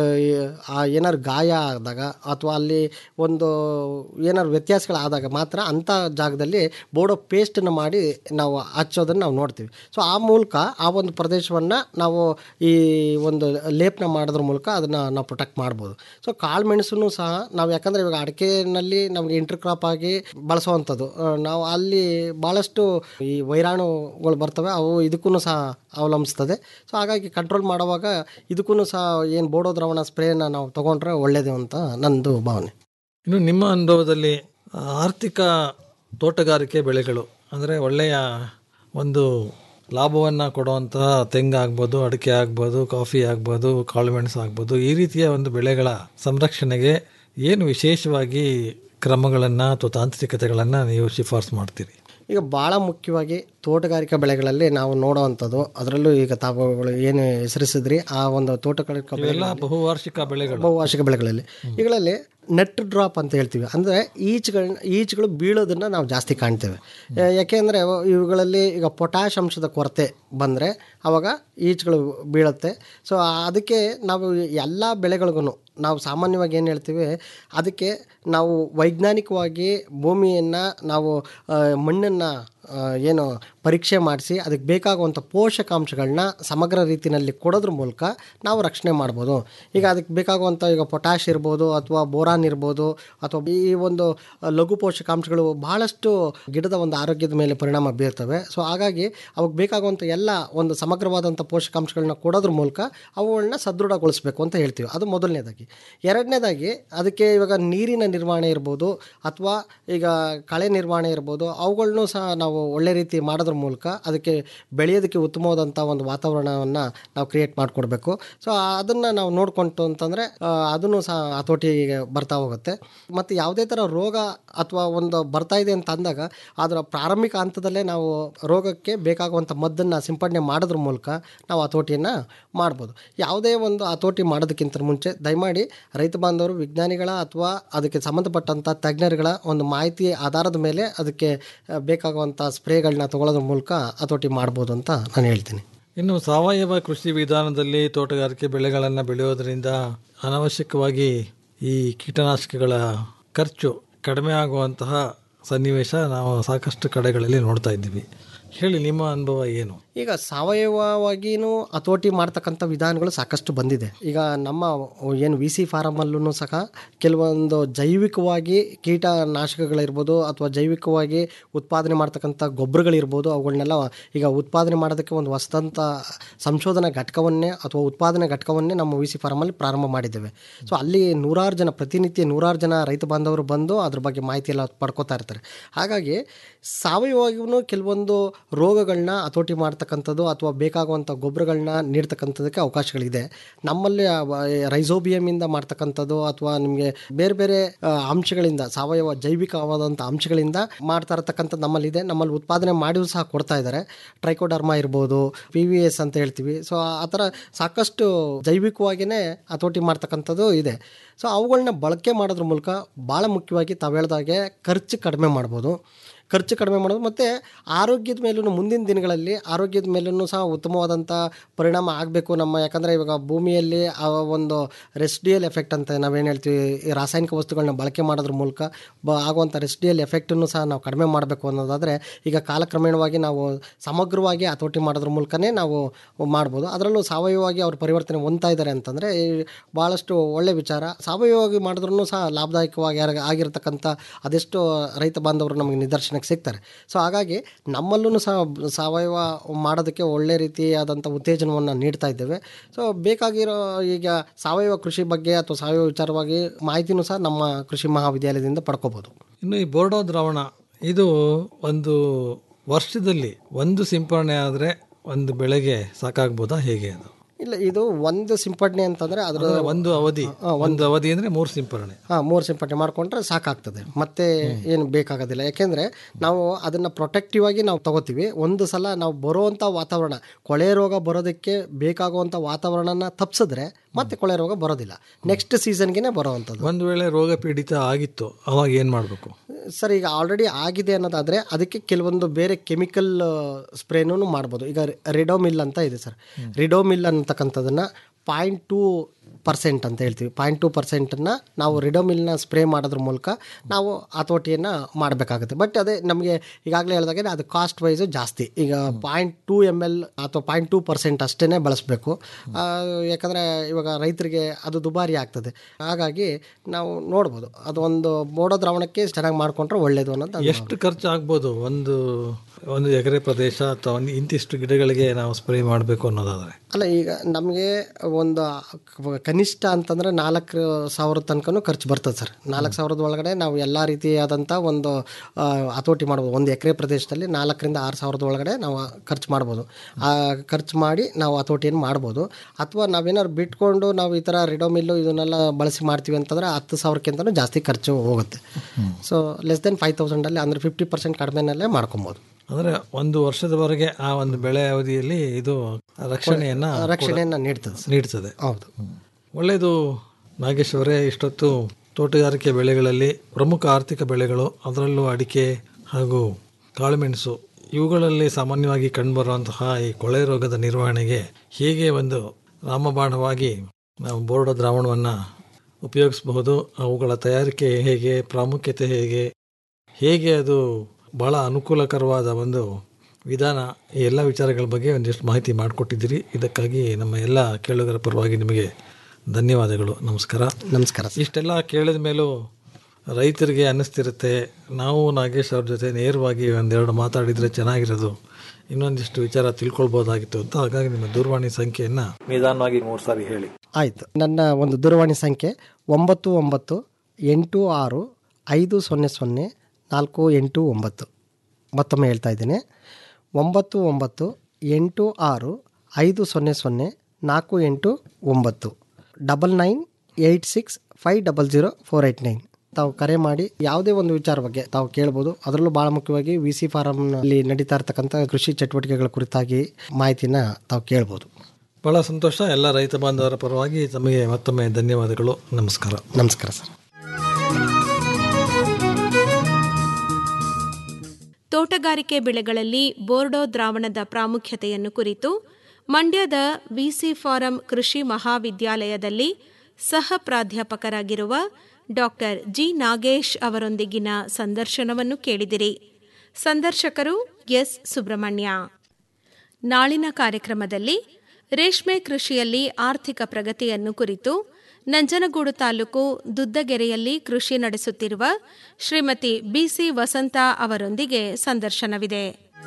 ಏನಾದ್ರು ಗಾಯ ಆದಾಗ ಅಥವಾ ಅಲ್ಲಿ ಒಂದು ಏನಾದ್ರು ವ್ಯತ್ಯಾಸಗಳಾದಾಗ ಮಾತ್ರ ಅಂಥ ಜಾಗದಲ್ಲಿ ಬೋಡೋ ಪೇಸ್ಟನ್ನು ಮಾಡಿ ನಾವು ಹಚ್ಚೋದನ್ನು ನಾವು ನೋಡ್ತೀವಿ ಸೊ ಆ ಮೂಲಕ ಆ ಒಂದು ಪ್ರದೇಶವನ್ನು ನಾವು ಈ ಒಂದು ಲೇಪನ ಮಾಡೋದ್ರ ಮೂಲಕ ಅದನ್ನು ನಾವು ಪ್ರೊಟೆಕ್ಟ್ ಮಾಡ್ಬೋದು ಸೊ ಕಾಳು ಮೆಣಸನ್ನು ಸಹ ನಾವು ಯಾಕಂದರೆ ಇವಾಗ ಅಡಿಕೆನಲ್ಲಿ ನಮಗೆ ಇಂಟರ್ ಕ್ರಾಪ್ ಆಗಿ ಬಳಸುವಂಥದ್ದು ಆ, ನಾವು ಅಲ್ಲಿ ಭಾಳಷ್ಟು ಈ ವೈರಾಣುಗಳು ಬರ್ತವೆ ಅವು ಇದಕ್ಕೂ ಸಹ ಅವಲಂಬಿಸ್ತದೆ ಸೊ ಹಾಗಾಗಿ ಕಂಟ್ರೋಲ್ ಮಾಡುವಾಗ ಇದಕ್ಕೂ ಸಹ ಏನು ಬೋಡೋ ದ್ರಾವಣ ಸ್ಪ್ರೇನ ನಾವು ತೊಗೊಂಡ್ರೆ ಒಳ್ಳೆಯದು ಅಂತ ನಂದು ಭಾವನೆ ಇನ್ನು ನಿಮ್ಮ ಅನುಭವದಲ್ಲಿ ಆರ್ಥಿಕ ತೋಟಗಾರಿಕೆ ಬೆಳೆಗಳು ಅಂದರೆ ಒಳ್ಳೆಯ ಒಂದು ಲಾಭವನ್ನು ಕೊಡುವಂತಹ ತೆಂಗು ಆಗ್ಬೋದು ಅಡಿಕೆ ಆಗ್ಬೋದು ಕಾಫಿ ಆಗ್ಬೋದು ಕಾಳುಮೆಣಸು ಆಗ್ಬೋದು ಈ ರೀತಿಯ ಒಂದು ಬೆಳೆಗಳ ಸಂರಕ್ಷಣೆಗೆ ಏನು ವಿಶೇಷವಾಗಿ ಕ್ರಮಗಳನ್ನು ಅಥವಾ ತಾಂತ್ರಿಕತೆಗಳನ್ನು ನೀವು ಶಿಫಾರಸು ಮಾಡ್ತೀರಿ ಈಗ ಭಾಳ ಮುಖ್ಯವಾಗಿ ತೋಟಗಾರಿಕಾ ಬೆಳೆಗಳಲ್ಲಿ ನಾವು ನೋಡುವಂಥದ್ದು ಅದರಲ್ಲೂ ಈಗ ತಾವುಗಳು ಏನು ಹೆಸರಿಸಿದ್ರಿ ಆ ಒಂದು ತೋಟಗಾರಿಕಾ ಬೆಳೆ ಎಲ್ಲ ಬಹುವಾರ್ಷಿಕ ಬೆಳೆಗಳು ಬಹುವಾರ್ಷಿಕ ಬೆಳೆಗಳಲ್ಲಿ ಇವುಗಳಲ್ಲಿ ನೆಟ್ ಡ್ರಾಪ್ ಅಂತ ಹೇಳ್ತೀವಿ ಅಂದರೆ ಈಚ್ಗಳನ್ನ ಈಚ್ಗಳು ಬೀಳೋದನ್ನು ನಾವು ಜಾಸ್ತಿ ಕಾಣ್ತೇವೆ ಯಾ- ಯಾಕೆಂದರೆ ಇವುಗಳಲ್ಲಿ ಈಗ ಪೊಟ್ಯಾಶ್ ಅಂಶದ ಕೊರತೆ ಬಂದರೆ ಆವಾಗ ಈಚ್ಗಳು ಬೀಳುತ್ತೆ ಸೊ ಅದಕ್ಕೆ ನಾವು ಎಲ್ಲ ಬೆಳೆಗಳಿಗೂ ನಾವು ಸಾಮಾನ್ಯವಾಗಿ ಏನು ಹೇಳ್ತೀವಿ ಅದಕ್ಕೆ ನಾವು ವೈಜ್ಞಾನಿಕವಾಗಿ ಭೂಮಿಯನ್ನು ನಾವು ಮಣ್ಣನ್ನು ಏನು ಪರೀಕ್ಷೆ ಮಾಡಿಸಿ ಅದಕ್ಕೆ ಬೇಕಾಗುವಂಥ ಪೋಷಕಾಂಶಗಳನ್ನ ಸಮಗ್ರ ರೀತಿಯಲ್ಲಿ ಕೊಡೋದ್ರ ಮೂಲಕ ನಾವು ರಕ್ಷಣೆ ಮಾಡ್ಬೋದು ಈಗ ಅದಕ್ಕೆ ಬೇಕಾಗುವಂಥ ಈಗ ಪೊಟ್ಯಾಶ್ ಇರ್ಬೋದು ಅಥವಾ ಬೋರಾನ್ ಇರ್ಬೋದು ಅಥವಾ ಈ ಒಂದು ಲಘು ಪೋಷಕಾಂಶಗಳು ಬಹಳಷ್ಟು ಗಿಡದ ಒಂದು ಆರೋಗ್ಯದ ಮೇಲೆ ಪರಿಣಾಮ ಬೀರ್ತವೆ ಸೊ ಹಾಗಾಗಿ ಅವಕ್ಕೆ ಬೇಕಾಗುವಂಥ ಎಲ್ಲ ಒಂದು ಸಮಗ್ರವಾದಂಥ ಪೋಷಕಾಂಶಗಳನ್ನ ಕೊಡೋದ್ರ ಮೂಲಕ ಅವುಗಳನ್ನ ಸದೃಢಗೊಳಿಸ್ಬೇಕು ಅಂತ ಹೇಳ್ತೀವಿ ಅದು ಮೊದಲನೇದಾಗಿ ಎರಡನೇದಾಗಿ ಅದಕ್ಕೆ ಇವಾಗ ನೀರಿನ ನಿರ್ವಹಣೆ ಇರ್ಬೋದು ಅಥವಾ ಈಗ ಕಳೆ ನಿರ್ವಹಣೆ ಇರ್ಬೋದು ಅವುಗಳನ್ನೂ ಸಹ ನಾವು ಒಳ್ಳೆ ರೀತಿ ಮಾಡೋದ್ರ ಮೂಲಕ ಅದಕ್ಕೆ ಬೆಳೆಯೋದಕ್ಕೆ ಉತ್ತಮವಾದಂಥ ಒಂದು ವಾತಾವರಣವನ್ನು ನಾವು ಕ್ರಿಯೇಟ್ ಮಾಡಿಕೊಡ್ಬೇಕು ಸೊ ಅದನ್ನು ನಾವು ನೋಡ್ಕೊಂತು ಅಂತಂದರೆ ಅದನ್ನು ಸಹ ಹತೋಟಿಗೆ ಬರ್ತಾ ಹೋಗುತ್ತೆ ಮತ್ತು ಯಾವುದೇ ಥರ ರೋಗ ಅಥವಾ ಒಂದು ಬರ್ತಾ ಇದೆ ಅಂತ ಅಂದಾಗ ಅದರ ಪ್ರಾರಂಭಿಕ ಹಂತದಲ್ಲೇ ನಾವು ರೋಗಕ್ಕೆ ಬೇಕಾಗುವಂಥ ಮದ್ದನ್ನು ಸಿಂಪಡಣೆ ಮಾಡೋದ್ರ ಮೂಲಕ ನಾವು ಹತೋಟಿಯನ್ನು ಮಾಡ್ಬೋದು ಯಾವುದೇ ಒಂದು ಹತೋಟಿ ಮಾಡೋದಕ್ಕಿಂತ ಮುಂಚೆ ದಯಮಾಡಿ ರೈತ ಬಾಂಧವರು ವಿಜ್ಞಾನಿಗಳ ಅಥವಾ ಅದಕ್ಕೆ ಸಂಬಂಧಪಟ್ಟಂಥ ತಜ್ಞರುಗಳ ಒಂದು ಮಾಹಿತಿ ಆಧಾರದ ಮೇಲೆ ಅದಕ್ಕೆ ಆ, ಬೇಕಾಗುವಂಥ ಸ್ಪ್ರೇಗಳನ್ನ ತಗೊಳ್ಳೋದ್ರ ಮೂಲಕ ಹತೋಟಿ ಮಾಡ್ಬೋದು ಅಂತ ನಾನು ಹೇಳ್ತೀನಿ ಇನ್ನು ಸಾವಯವ ಕೃಷಿ ವಿಧಾನದಲ್ಲಿ ತೋಟಗಾರಿಕೆ ಬೆಳೆಗಳನ್ನು ಬೆಳೆಯೋದರಿಂದ ಅನಾವಶ್ಯಕವಾಗಿ ಈ ಕೀಟನಾಶಕಗಳ ಖರ್ಚು ಕಡಿಮೆ ಆಗುವಂತಹ ಸನ್ನಿವೇಶ ನಾವು ಸಾಕಷ್ಟು ಕಡೆಗಳಲ್ಲಿ ನೋಡ್ತಾ ಇದ್ದೀವಿ ಹೇಳಿ ನಿಮ್ಮ ಅನುಭವ ಏನು ಈಗ ಸಾವಯವವಾಗಿಯೂ ಹತೋಟಿ ಮಾಡ್ತಕ್ಕಂಥ ವಿಧಾನಗಳು ಸಾಕಷ್ಟು ಬಂದಿದೆ ಈಗ ನಮ್ಮ ಏನು ವಿ ಸಿ ಫಾರಮಲ್ಲೂ ಸಹ ಕೆಲವೊಂದು ಜೈವಿಕವಾಗಿ ಕೀಟನಾಶಕಗಳಿರ್ಬೋದು ಅಥವಾ ಜೈವಿಕವಾಗಿ ಉತ್ಪಾದನೆ ಮಾಡ್ತಕ್ಕಂಥ ಗೊಬ್ಬರಗಳಿರ್ಬೋದು ಅವುಗಳನ್ನೆಲ್ಲ ಈಗ ಉತ್ಪಾದನೆ ಮಾಡೋದಕ್ಕೆ ಒಂದು ಹೊಸದಂಥ ಸಂಶೋಧನಾ ಘಟಕವನ್ನೇ ಅಥವಾ ಉತ್ಪಾದನಾ ಘಟಕವನ್ನೇ ನಮ್ಮ ವಿ ಸಿ ಫಾರಮಲ್ಲಿ ಪ್ರಾರಂಭ ಮಾಡಿದ್ದೇವೆ ಸೊ ಅಲ್ಲಿ ನೂರಾರು ಜನ ಪ್ರತಿನಿತ್ಯ ನೂರಾರು ಜನ ರೈತ ಬಾಂಧವರು ಬಂದು ಅದ್ರ ಬಗ್ಗೆ ಮಾಹಿತಿ ಎಲ್ಲ ಪಡ್ಕೋತಾ ಇರ್ತಾರೆ ಹಾಗಾಗಿ ಸಾವಯವವಾಗಿಯೂ ಕೆಲವೊಂದು ರೋಗಗಳನ್ನ ಹತೋಟಿ ಮಾಡ್ತಕ್ಕಂಥದ್ದು ಅಥವಾ ಬೇಕಾಗುವಂಥ ಗೊಬ್ಬರಗಳನ್ನ ನೀಡ್ತಕ್ಕಂಥದ್ದಕ್ಕೆ ಅವಕಾಶಗಳಿದೆ ನಮ್ಮಲ್ಲಿ ರೈಸೋಬಿಯಮಿಂದ ಮಾಡ್ತಕ್ಕಂಥದ್ದು ಅಥವಾ ನಿಮಗೆ ಬೇರೆ ಬೇರೆ ಆ, ಅಂಶಗಳಿಂದ ಸಾವಯವ ಜೈವಿಕವಾದಂಥ ಅಂಶಗಳಿಂದ ಮಾಡ್ತಾ ಇರತಕ್ಕಂಥದ್ದು ನಮ್ಮಲ್ಲಿದೆ ನಮ್ಮಲ್ಲಿ ಉತ್ಪಾದನೆ ಮಾಡಿಯೂ ಸಹ ಕೊಡ್ತಾ ಇದ್ದಾರೆ ಟ್ರೈಕೋಡರ್ಮಾ ಇರ್ಬೋದು ಪಿ ವಿ ಎಸ್ ಅಂತ ಹೇಳ್ತೀವಿ ಸೊ ಆ ಥರ ಸಾಕಷ್ಟು ಜೈವಿಕವಾಗಿಯೇ ಹತೋಟಿ ಮಾಡ್ತಕ್ಕಂಥದ್ದು ಇದೆ ಸೊ ಅವುಗಳನ್ನ ಬಳಕೆ ಮಾಡೋದ್ರ ಮೂಲಕ ಭಾಳ ಮುಖ್ಯವಾಗಿ ತಾವು ಹೇಳ್ದಾಗೆ ಖರ್ಚು ಕಡಿಮೆ ಮಾಡ್ಬೋದು ಖರ್ಚು ಕಡಿಮೆ ಮಾಡೋದು ಮತ್ತು ಆರೋಗ್ಯದ ಮೇಲೂ ಮುಂದಿನ ದಿನಗಳಲ್ಲಿ ಆರೋಗ್ಯದ ಮೇಲೂ ಸಹ ಉತ್ತಮವಾದಂಥ ಪರಿಣಾಮ ಆಗಬೇಕು ನಮ್ಮ ಯಾಕಂದರೆ ಇವಾಗ ಭೂಮಿಯಲ್ಲಿ ಆ ಒಂದು ರೆಸ್ಡಿಯಲ್ ಎಫೆಕ್ಟ್ ಅಂತ ನಾವೇನು ಹೇಳ್ತೀವಿ ಈ ರಾಸಾಯನಿಕ ವಸ್ತುಗಳನ್ನ ಬಳಕೆ ಮಾಡೋದ್ರ ಮೂಲಕ ಬ ಆಗುವಂಥ ರೆಸ್ಡಿಯಲ್ ಎಫೆಕ್ಟನ್ನು ಸಹ ನಾವು ಕಡಿಮೆ ಮಾಡಬೇಕು ಅನ್ನೋದಾದರೆ ಈಗ ಕಾಲಕ್ರಮೇಣವಾಗಿ ನಾವು ಸಮಗ್ರವಾಗಿ ಹತೋಟಿ ಮಾಡೋದ್ರ ಮೂಲಕನೇ ನಾವು ಮಾಡ್ಬೋದು ಅದರಲ್ಲೂ ಸಾವಯವವಾಗಿ ಅವ್ರು ಪರಿವರ್ತನೆ ಹೊಂದ್ತಾ ಇದ್ದಾರೆ ಅಂತಂದರೆ ಭಾಳಷ್ಟು ಒಳ್ಳೆ ವಿಚಾರ ಸಾವಯವವಾಗಿ ಮಾಡಿದ್ರೂ ಸಹ ಲಾಭದಾಯಕವಾಗಿ ಯಾರ- ಆಗಿರ್ತಕ್ಕಂಥ ಅದೆಷ್ಟು ರೈತ ಬಾಂಧವರು ನಮಗೆ ನಿದರ್ಶನಕ್ಕೆ ಜನಕ್ಕೆ ಸಿಗ್ತಾರೆ ಸೊ ಹಾಗಾಗಿ ನಮ್ಮಲ್ಲೂ ಸಹ ಸಾವಯವ ಮಾಡೋದಕ್ಕೆ ಒಳ್ಳೆ ರೀತಿಯಾದಂಥ ಉತ್ತೇಜನವನ್ನು ನೀಡ್ತಾ ಇದ್ದೇವೆ ಸೊ ಬೇಕಾಗಿರೋ ಈಗ ಸಾವಯವ ಕೃಷಿ ಬಗ್ಗೆ ಅಥವಾ ಸಾವಯವ ವಿಚಾರವಾಗಿ ಮಾಹಿತಿನೂ ಸಹ ನಮ್ಮ ಕೃಷಿ ಮಹಾವಿದ್ಯಾಲಯದಿಂದ ಪಡ್ಕೋಬೋದು ಇನ್ನು ಈ ಬೋರ್ಡೋ ದ್ರಾವಣ ಇದು ಒಂದು ವರ್ಷದಲ್ಲಿ ಒಂದು ಸಿಂಪರಣೆ ಆದರೆ ಒಂದು ಬೆಳೆಗೆ ಸಾಕಾಗ್ಬೋದಾ ಹೇಗೆ ಅದು ಇಲ್ಲ ಇದು ಒಂದು ಸಿಂಪಡಣೆ ಅಂತಂದರೆ ಅದರ ಅಂದ್ರೆ ಒಂದು ಅವಧಿ ಒಂದು ಅವಧಿ ಅಂದರೆ ಮೂರು ಸಿಂಪರಣೆ ಹಾಂ ಮೂರು ಸಿಂಪಡಣೆ ಮಾಡಿಕೊಂಡ್ರೆ ಸಾಕಾಗ್ತದೆ ಮತ್ತೆ ಏನು ಬೇಕಾಗೋದಿಲ್ಲ ಯಾಕೆಂದರೆ ನಾವು ಅದನ್ನು ಪ್ರೊಟೆಕ್ಟಿವ್ ಆಗಿ ನಾವು ತಗೋತೀವಿ ಒಂದು ಸಲ ನಾವು ಬರುವಂಥ ವಾತಾವರಣ ಕೊಳೆ ರೋಗ ಬರೋದಕ್ಕೆ ಬೇಕಾಗುವಂಥ ವಾತಾವರಣನ ತಪ್ಪಿಸಿದ್ರೆ ಮತ್ತೆ ಕೊಳೆ ರೋಗ ಬರೋದಿಲ್ಲ ನೆಕ್ಸ್ಟ್ ಸೀಸನ್ಗೆ ಬರೋವಂಥದ್ದು ಒಂದು ವೇಳೆ ರೋಗ ಪೀಡಿತ ಆಗಿತ್ತು ಅವಾಗ ಏನು ಮಾಡಬೇಕು ಸರ್ ಈಗ ಆಲ್ರೆಡಿ ಆಗಿದೆ ಅನ್ನೋದಾದರೆ ಅದಕ್ಕೆ ಕೆಲವೊಂದು ಬೇರೆ ಕೆಮಿಕಲ್ ಸ್ಪ್ರೇನೂ ಮಾಡ್ಬೋದು ಈಗ ರಿಡೋಮಿಲ್ ಅಂತ ಇದೆ ಸರ್ ರಿಡೋಮಿಲ್ ಅಂತಕ್ಕಂಥದ್ದನ್ನು ಪಾಯಿಂಟ್ ಟೂ ಪರ್ಸೆಂಟ್ ಅಂತ ಹೇಳ್ತೀವಿ ಪಾಯಿಂಟ್ ಟೂ ಪರ್ಸೆಂಟನ್ನು ನಾವು ರಿಡೋಮಿಲ್ನ ಸ್ಪ್ರೇ ಮಾಡೋದ್ರ ಮೂಲಕ ನಾವು ಹತೋಟಿಯನ್ನು ಮಾಡಬೇಕಾಗುತ್ತೆ ಬಟ್ ಅದೇ ನಮಗೆ ಈಗಾಗಲೇ ಹೇಳಿದಾಗೆ ಅದು ಕಾಸ್ಟ್ ವೈಸು ಜಾಸ್ತಿ ಈಗ ಪಾಯಿಂಟ್ ಟೂ ಎಮ್ ಎಲ್ ಅಥವಾ ಪಾಯಿಂಟ್ ಟೂ ಪರ್ಸೆಂಟ್ ಅಷ್ಟೇ ಬಳಸಬೇಕು ಯಾಕಂದರೆ ಇವಾಗ ರೈತರಿಗೆ ಅದು ದುಬಾರಿ ಆಗ್ತದೆ ಹಾಗಾಗಿ ನಾವು ನೋಡ್ಬೋದು ಅದು ಒಂದು ಬೋಡೋ ದ್ರಾವಣಕ್ಕೆ ಚೆನ್ನಾಗಿ ಮಾಡಿಕೊಂಡ್ರೆ ಒಳ್ಳೆಯದು ಅನ್ನೋದು ನನ್ನ ಎಷ್ಟು ಖರ್ಚು ಆಗ್ಬೋದು ಒಂದು ಒಂದು ಎಕರೆ ಪ್ರದೇಶ ಅಥವಾ ಒಂದು ಇಂತಿಷ್ಟು ಗಿಡಗಳಿಗೆ ನಾವು ಸ್ಪ್ರೇ ಮಾಡಬೇಕು ಅನ್ನೋದಾದರೆ ಅಲ್ಲ ಈಗ ನಮಗೆ ಒಂದು ಕನಿಷ್ಠ ಅಂತಂದರೆ ನಾಲ್ಕು ಸಾವಿರ ತನಕನೂ ಖರ್ಚು ಬರ್ತದೆ ಸರ್ ನಾಲ್ಕು ಸಾವಿರದ ಒಳಗಡೆ ನಾವು ಎಲ್ಲ ರೀತಿಯಾದಂಥ ಒಂದು ಆ, ಹತೋಟಿ ಮಾಡ್ಬೋದು ಒಂದು ಎಕರೆ ಪ್ರದೇಶದಲ್ಲಿ ನಾಲ್ಕರಿಂದ ಆರು ಸಾವಿರದ ಒಳಗಡೆ ನಾವು ಖರ್ಚು ಮಾಡ್ಬೋದು ಆ ಖರ್ಚು ಮಾಡಿ ನಾವು ಹತೋಟಿಯನ್ನು ಮಾಡ್ಬೋದು ಅಥವಾ ನಾವೇನಾದ್ರು ಬಿಟ್ಕೊಂಡು ನಾವು ಈ ಥರ ರಿಡೋಮಿಲ್ಲು ಇದನ್ನೆಲ್ಲ ಬಳಸಿ ಮಾಡ್ತೀವಿ ಅಂತಂದರೆ ಹತ್ತು ಸಾವಿರಕ್ಕಿಂತಲೂ ಜಾಸ್ತಿ ಖರ್ಚು ಹೋಗುತ್ತೆ ಸೊ ಲೆಸ್ ದೆನ್ ಫೈವ್ ತೌಸಂಡಲ್ಲಿ ಅಂದರೆ ಫಿಫ್ಟಿ ಪರ್ಸೆಂಟ್ ಕಡಿಮೆನಲ್ಲೇ ಮಾಡ್ಕೊಬೋದು ಅಂದರೆ ಒಂದು ವರ್ಷದವರೆಗೆ ಆ ಒಂದು ಬೆಳೆ ಅವಧಿಯಲ್ಲಿ ಇದು ರಕ್ಷಣೆಯನ್ನು ರಕ್ಷಣೆಯನ್ನು ನೀಡ್ತದೆ ಸರ್ ನೀಡ್ತದೆ ಹೌದು ಒಳ್ಳೆಯದು ನಾಗೇಶ್ ಅವರೇ ಇಷ್ಟೊತ್ತು ತೋಟಗಾರಿಕೆ ಬೆಳೆಗಳಲ್ಲಿ ಪ್ರಮುಖ ಆರ್ಥಿಕ ಬೆಳೆಗಳು ಅದರಲ್ಲೂ ಅಡಿಕೆ ಹಾಗೂ ಕಾಳುಮೆಣಸು ಇವುಗಳಲ್ಲಿ ಸಾಮಾನ್ಯವಾಗಿ ಕಂಡುಬರುವಂತಹ ಈ ಕೊಳೆ ರೋಗದ ನಿರ್ವಹಣೆಗೆ ಹೇಗೆ ಒಂದು ರಾಮಬಾಣವಾಗಿ ನಾವು ಬೋರ್ಡ ದ್ರಾವಣವನ್ನು ಉಪಯೋಗಿಸಬಹುದು ಅವುಗಳ ತಯಾರಿಕೆ ಹೇಗೆ ಪ್ರಾಮುಖ್ಯತೆ ಹೇಗೆ ಹೇಗೆ ಅದು ಭಾಳ ಅನುಕೂಲಕರವಾದ ಒಂದು ವಿಧಾನ ಈ ಎಲ್ಲ ವಿಚಾರಗಳ ಬಗ್ಗೆ ಒಂದಿಷ್ಟು ಮಾಹಿತಿ ಮಾಡಿಕೊಟ್ಟಿದ್ದೀರಿ ಇದಕ್ಕಾಗಿ ನಮ್ಮ ಎಲ್ಲ ಕೇಳುಗರ ಪರವಾಗಿ ನಿಮಗೆ ಧನ್ಯವಾದಗಳು ನಮಸ್ಕಾರ ನಮಸ್ಕಾರ ಸರ್ ಇಷ್ಟೆಲ್ಲ ಕೇಳಿದ ಮೇಲೂ ರೈತರಿಗೆ ಅನ್ನಿಸ್ತಿರುತ್ತೆ ನಾವು ನಾಗೇಶ್ ಅವ್ರ ಜೊತೆ ನೇರವಾಗಿ ಒಂದೆರಡು ಮಾತಾಡಿದರೆ ಚೆನ್ನಾಗಿರೋದು ಇನ್ನೊಂದಿಷ್ಟು ವಿಚಾರ ತಿಳ್ಕೊಳ್ಬೋದಾಗಿತ್ತು ಅಂತ ಹಾಗಾಗಿ ನಿಮ್ಮ ದೂರವಾಣಿ ಸಂಖ್ಯೆಯನ್ನು ನಿಧಾನವಾಗಿ ಮೂರು ಸಾರಿ ಹೇಳಿ ಆಯಿತು ನನ್ನ ಒಂದು ದೂರವಾಣಿ ಸಂಖ್ಯೆ ಒಂಬತ್ತು ಒಂಬತ್ತು ಎಂಟು ಆರು ಐದು ಸೊನ್ನೆ ಸೊನ್ನೆ ನಾಲ್ಕು ಎಂಟು ಒಂಬತ್ತು ಮತ್ತೊಮ್ಮೆ ಹೇಳ್ತಾ ಇದ್ದೀನಿ ಒಂಬತ್ತು ಒಂಬತ್ತು ಎಂಟು ಆರು ಐದು ಸೊನ್ನೆ ಸೊನ್ನೆ ನಾಲ್ಕು ಎಂಟು ಒಂಬತ್ತು double nine eight six five double zero four eight nine ತಾವು ಕರೆ ಮಾಡಿ ಯಾವುದೇ ಒಂದು ವಿಚಾರ ಬಗ್ಗೆ ತಾವು ಕೇಳ್ಬೋದು ಅದರಲ್ಲೂ ಭಾಳ ಮುಖ್ಯವಾಗಿ ವಿ ಸಿ ಫಾರಮ್ನಲ್ಲಿ ನಡೀತಾ ಇರ್ತಕ್ಕಂಥ ಕೃಷಿ ಚಟುವಟಿಕೆಗಳ ಕುರಿತಾಗಿ ಮಾಹಿತಿನ ತಾವು ಕೇಳ್ಬೋದು ಭಾಳ ಸಂತೋಷ ಎಲ್ಲ ರೈತ ಬಾಂಧವರ ಪರವಾಗಿ ತಮಗೆ ಮತ್ತೊಮ್ಮೆ ಧನ್ಯವಾದಗಳು ನಮಸ್ಕಾರ ನಮಸ್ಕಾರ ಸರ್ ತೋಟಗಾರಿಕೆ ಬೆಳೆಗಳಲ್ಲಿ ಬೋರ್ಡೋ ದ್ರಾವಣದ ಪ್ರಾಮುಖ್ಯತೆಯನ್ನು ಕುರಿತು ಮಂಡ್ಯದ ವಿಸಿ ಫಾರಂ ಕೃಷಿ ಮಹಾವಿದ್ಯಾಲಯದಲ್ಲಿ ಸಹ ಪ್ರಾಧ್ಯಾಪಕರಾಗಿರುವ ಡಾಕ್ಟರ್ ಜಿ ನಾಗೇಶ್ ಅವರೊಂದಿಗಿನ ಸಂದರ್ಶನವನ್ನು ಕೇಳಿದಿರಿ ಸಂದರ್ಶಕರು ಎಸ್ ಸುಬ್ರಹ್ಮಣ್ಯ ನಾಳಿನ ಕಾರ್ಯಕ್ರಮದಲ್ಲಿ ರೇಷ್ಮೆ ಕೃಷಿಯಲ್ಲಿ ಆರ್ಥಿಕ ಪ್ರಗತಿಯನ್ನು ಕುರಿತು ನಂಜನಗೂಡು ತಾಲೂಕು ದುದ್ದಗೆರೆಯಲ್ಲಿ ಕೃಷಿ ನಡೆಸುತ್ತಿರುವ ಶ್ರೀಮತಿ ಬಿಸಿ ವಸಂತ ಅವರೊಂದಿಗೆ ಸಂದರ್ಶನವಿದೆ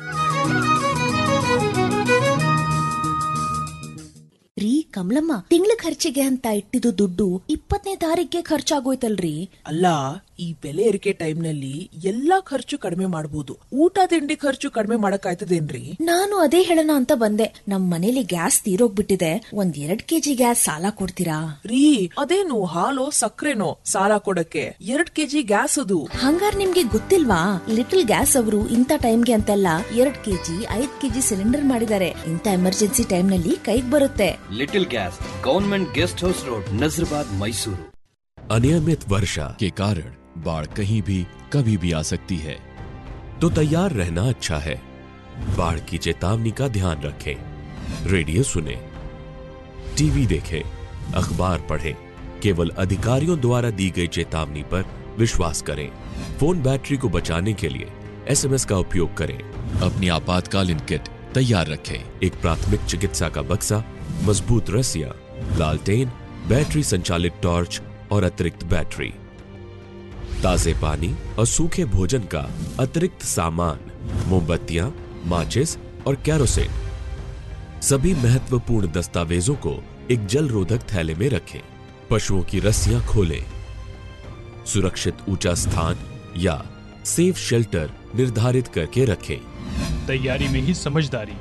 ರೀ ಕಮಲಮ್ಮ ತಿಂಗಳ ಖರ್ಚಿಗೆ ಅಂತ ಇಟ್ಟಿದ್ದು ದುಡ್ಡು ಇಪ್ಪತ್ತನೇ ತಾರೀಕಿಗೆ ಖರ್ಚಾಗೋಯ್ತಲ್ರಿ ಅಲ್ಲ ಈ ಬೆಲೆ ಏರಿಕೆ ಟೈಮ್ನಲ್ಲಿ ಎಲ್ಲಾ ಖರ್ಚು ಕಡಿಮೆ ಮಾಡಬಹುದು ಊಟ ತಿಂಡಿ ಖರ್ಚು ಕಡಿಮೆ ಮಾಡಕ್ಕಾಯ್ತದೇನ್ರಿ ನಾನು ಅದೇ ಹೇಳೋಣ ಅಂತ ಬಂದೆ ನಮ್ ಮನೇಲಿ ಗ್ಯಾಸ್ ತೀರೋಗ್ಬಿಟ್ಟಿದೆ ಒಂದ್ ಎರಡ್ ಕೆಜಿ ಗ್ಯಾಸ್ ಸಾಲ ಕೊಡ್ತೀರಾ ರೀ ಅದೇನು ಹಾಲು ಸಕ್ಕರೆನೋ ಸಾಲ ಕೊಡಕ್ಕೆ ಎರಡ್ ಕೆಜಿ ಗ್ಯಾಸ್ ಅದು ಹಂಗಾರ್ ನಿಮ್ಗೆ ಗೊತ್ತಿಲ್ವಾ ಲಿಟಲ್ ಗ್ಯಾಸ್ ಅವರು ಇಂಥ ಟೈಮ್ಗೆ ಅಂತೆಲ್ಲ ಎರಡ್ ಕೆಜಿ ಐದ್ ಕೆಜಿ ಸಿಲಿಂಡರ್ ಮಾಡಿದ್ದಾರೆ ಇಂಥ ಎಮರ್ಜೆನ್ಸಿ ಟೈಮ್ ನಲ್ಲಿ ಕೈಗ್ ಬರುತ್ತೆ little gas government guest house road Nazarbad Mysore अनियमित वर्षा के कारण बाढ़ कहीं भी कभी भी आ सकती है तो तैयार रहना अच्छा है बाढ़ की चेतावनी का ध्यान रखें रेडियो सुने टीवी देखें अखबार पढ़ें केवल अधिकारियों द्वारा दी गई चेतावनी पर विश्वास करें फोन बैटरी को बचाने के लिए एसएमएस का उपयोग करें अपनी आपातकालीन किट तैयार रखें एक प्राथमिक चिकित्सा का बक्सा मजबूत रस्सियां लालटेन बैटरी संचालित टॉर्च और अतिरिक्त बैटरी ताजे पानी और सूखे भोजन का अतिरिक्त सामान मोमबत्तियां माचिस और कैरोसिन सभी महत्वपूर्ण दस्तावेजों को एक जल रोधक थैले में रखें पशुओं की रस्सियां खोलें सुरक्षित ऊंचा स्थान या सेफ शेल्टर निर्धारित करके रखें तैयारी में ही समझदारी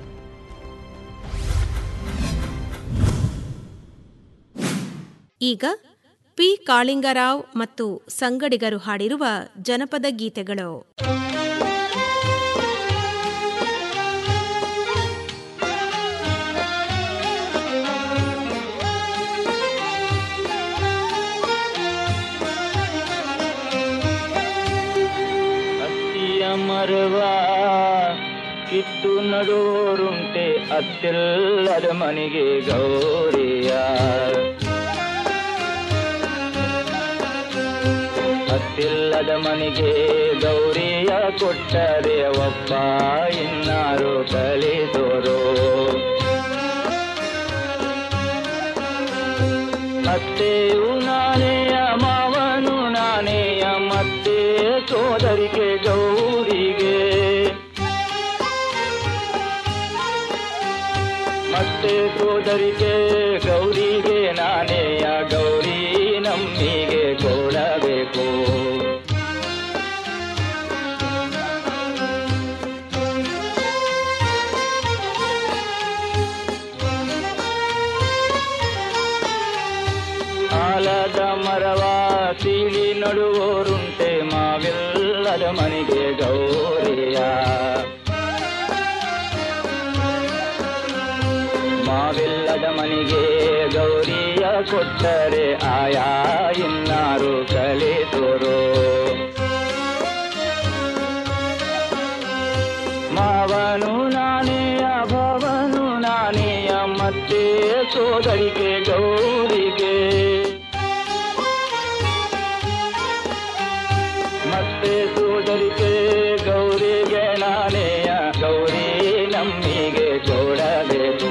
ಈಗ ಪಿ ಕಾಳಿಂಗರಾವ್ ಮತ್ತು ಸಂಗಡಿಗರು ಹಾಡಿರುವ ಜನಪದ ಗೀತೆಗಳು ಹತ್ತಿಯ ಮರವ ಕಿತ್ತು ನಡುವರುಂಟೆ ಅತ್ತಿಲ್ಲದ ಮನೆಗೆ ಗೌರಿಯ ಅತ್ತಿಲ್ಲದ ಮನೆಗೆ ಗೌರಿಯ ಕೊಟ್ಟರೆ ಒಪ್ಪ ಇನ್ನಾರು ಕಲಿತೋರು ಅತ್ತೆಯು ನಾನೆಯ ಮಾವನು ನಾನೆಯ ಮತ್ತೆ ಸೋದರಿಗೆ ಗೌರಿಗೆ ಮತ್ತೆ ಸೋದರಿಗೆ ಗೌರಿಗೆ ನಾನೆಯ ಗೌರಿ ನಮ್ಮಿಗೆ ಕೊಡಬೇಕು ಆಲದ ಮರವ ಸೀಳಿ ನಡುವೋರುಂಟೆ ಮಾವಿಲ್ಲದ ಮನೆಗೆ ಗೌರಿಯ ಮಾವಿಲ್ಲದ ಮನೆಗೆ ಗೌರಿಯ ಕೊಟ್ಟರೆ ಆಯಾ ಇನ್ನಾರು ಕಲಿತೋರು ಮಾವನು ನಾನೆಯ ಭವನು ನಾನೆಯ ಮತ್ತೆ ಸೋದರಿಗೆ ಗೌರಿಗೆ ಮತ್ತೆ ಸೋದರಿಗೆ ಗೌರಿಗೆ ನಾನೆಯ ಗೌರಿ ನಮ್ಮಿಗೆ ಕೊಡಬೇಕು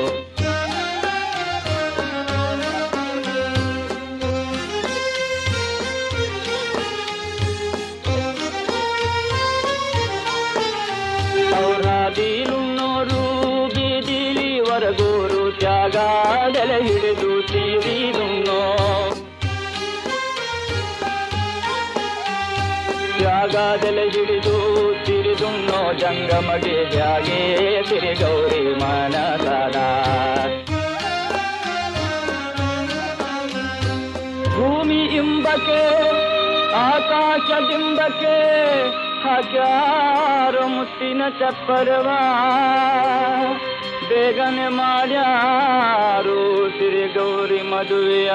ಔರಾದಿಲುನ್ನೋರು ಬೀದಿಲಿ ವರಗೂರು ತ್ಯಾಗಾದಲ ಹಿಡಿದು ತೀರಿದುನ್ನೋ ತ್ಯಾಗಾದಲ ಹಿಡಿದು ತಿರಿದುನ್ನೋ ಜಂಗಮಗೆ ಜಾಗೆ ತಿರಿ ಗೌರಿ ಮನಸದ ಭೂಮಿ ಇಂಬಕ್ಕೆ ಆಕಾಶದಿಂಬಕ್ಕೆ ಹಾಕ್ಯಾರೋ ಮುತ್ತಿನ ಚಪ್ಪರವ ಬೇಗನೆ ಮಾಡ್ಯಾರು ಸಿರಿ ಗೌರಿ ಮದುವೆಯ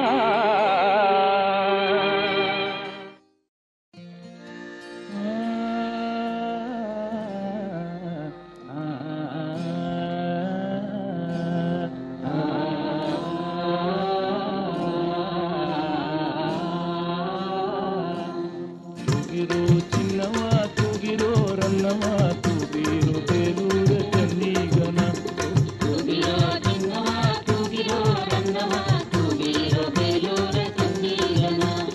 ತೂಗಿರೋ ಚಿನ್ನವ ತೂಗಿರೋ ರನ್ನವ ತೂಗಿರೋ ಬೇಲೂರ ಚೆನ್ನೀಗನ ತೂಗಿರೋ ಚಿನ್ನವ ತೂಗಿರೋ ರನ್ನವ ತೂಗಿರೋ ಬೇಲೂರ ಚೆನ್ನೀಗನ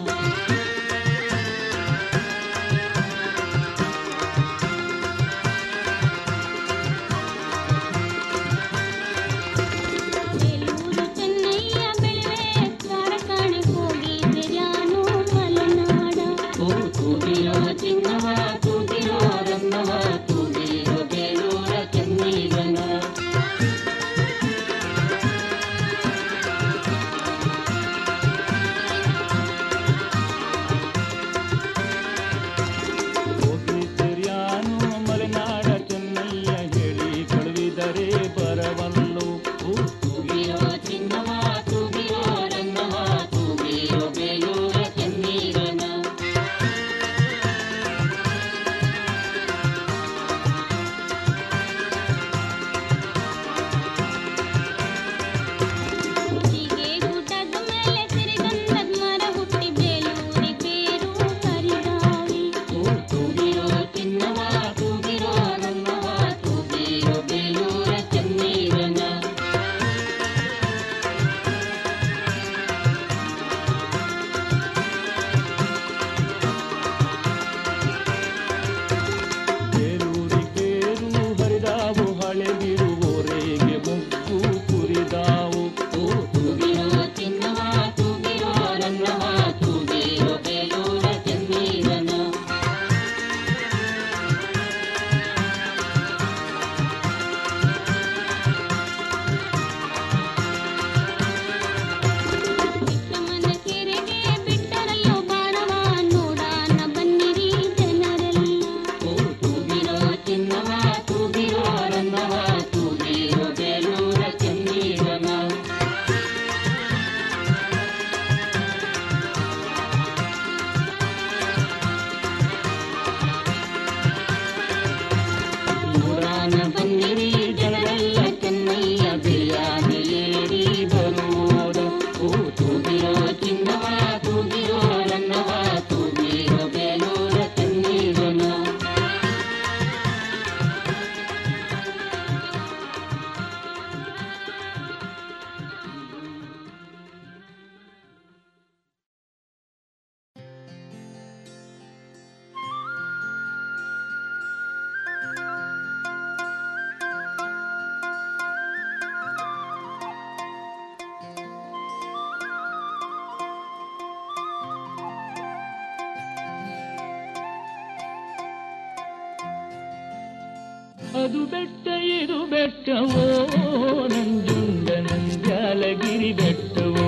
ಅದು ಬೆಟ್ಟ ಇದು ಬೆಟ್ಟವೋ ನಂಜುಂಡ ನಂಜಾಲಗಿರಿ ಬೆಟ್ಟವೋ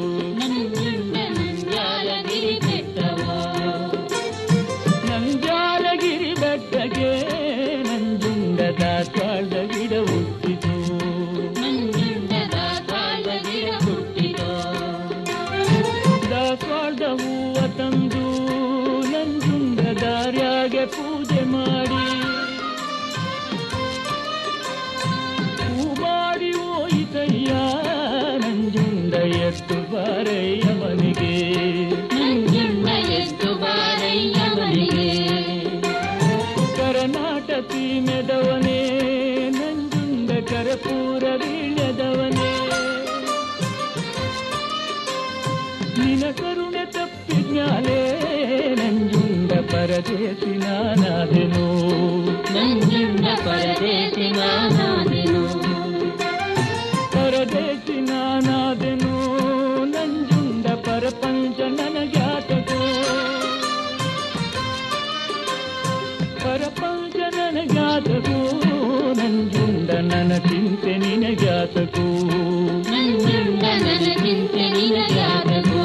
ನಂಜಾಲಗಿರಿ ಬೆಟ್ಟವೋ ನಂಜಾಲಗಿರಿ ಬೆಟ್ಟಗೆ ನಂಜುಂಡ ದಾಸವಾಳದ ಗಿಡ ಹುಟ್ಟಿತು ನಂಜುಂಡ ದಾಸವಾಳದ ಗಿಡ ಹುಟ್ಟಿತು ದಾಸವಾಳದ ಹೂವ ತಂದು ನಂಜುಂಡ ದಾರ್ಯಾಗೆ ಪೂಜೆ ಮಾಡಿ ಹೂ ಮಾಡಿ ಹೋಯಿತಯ್ಯ ನಂಜುಂಡ ಎಷ್ಟು ಬಾರಯ್ಯ ಮನೆಗೆ ನಂಜುಂಡ ಎಷ್ಟು ಬಾರಯ್ಯ ಮನೆಗೆ ಕರ್ನಾಟಕ ಮೆದವನೇ ನಂಜುಂಡ ಕರಪೂರ ವೀಳ್ಯದವನೇ ನಿನ ಕರುಣೆ ತಪ್ಪಿದ್ಮ್ಯಾಲೆ ನಂಜುಂಡ ಪರದೇಶಿ ನಾನಾದೆನು ನಂಜುಂಡ ಪರದೇಶಿ ನಾನಾದೆನು ಪರದೇಶಿ ನಾನಾದೆನು ನಂಜುಂಡ ಪರಪಂಚ ನನಗ್ಯಾತಕೋ ಪರಪಂಚ ನನಗ್ಯಾತಕೋ ನಂಜುಂಡ ನನ್ನ ಚಿಂತೆ ನಿನಗ್ಯಾತಕೋ ನಂಜುಂಡ ನನ್ನ ಚಿಂತೆ ನಿನಗ್ಯಾತಕೋ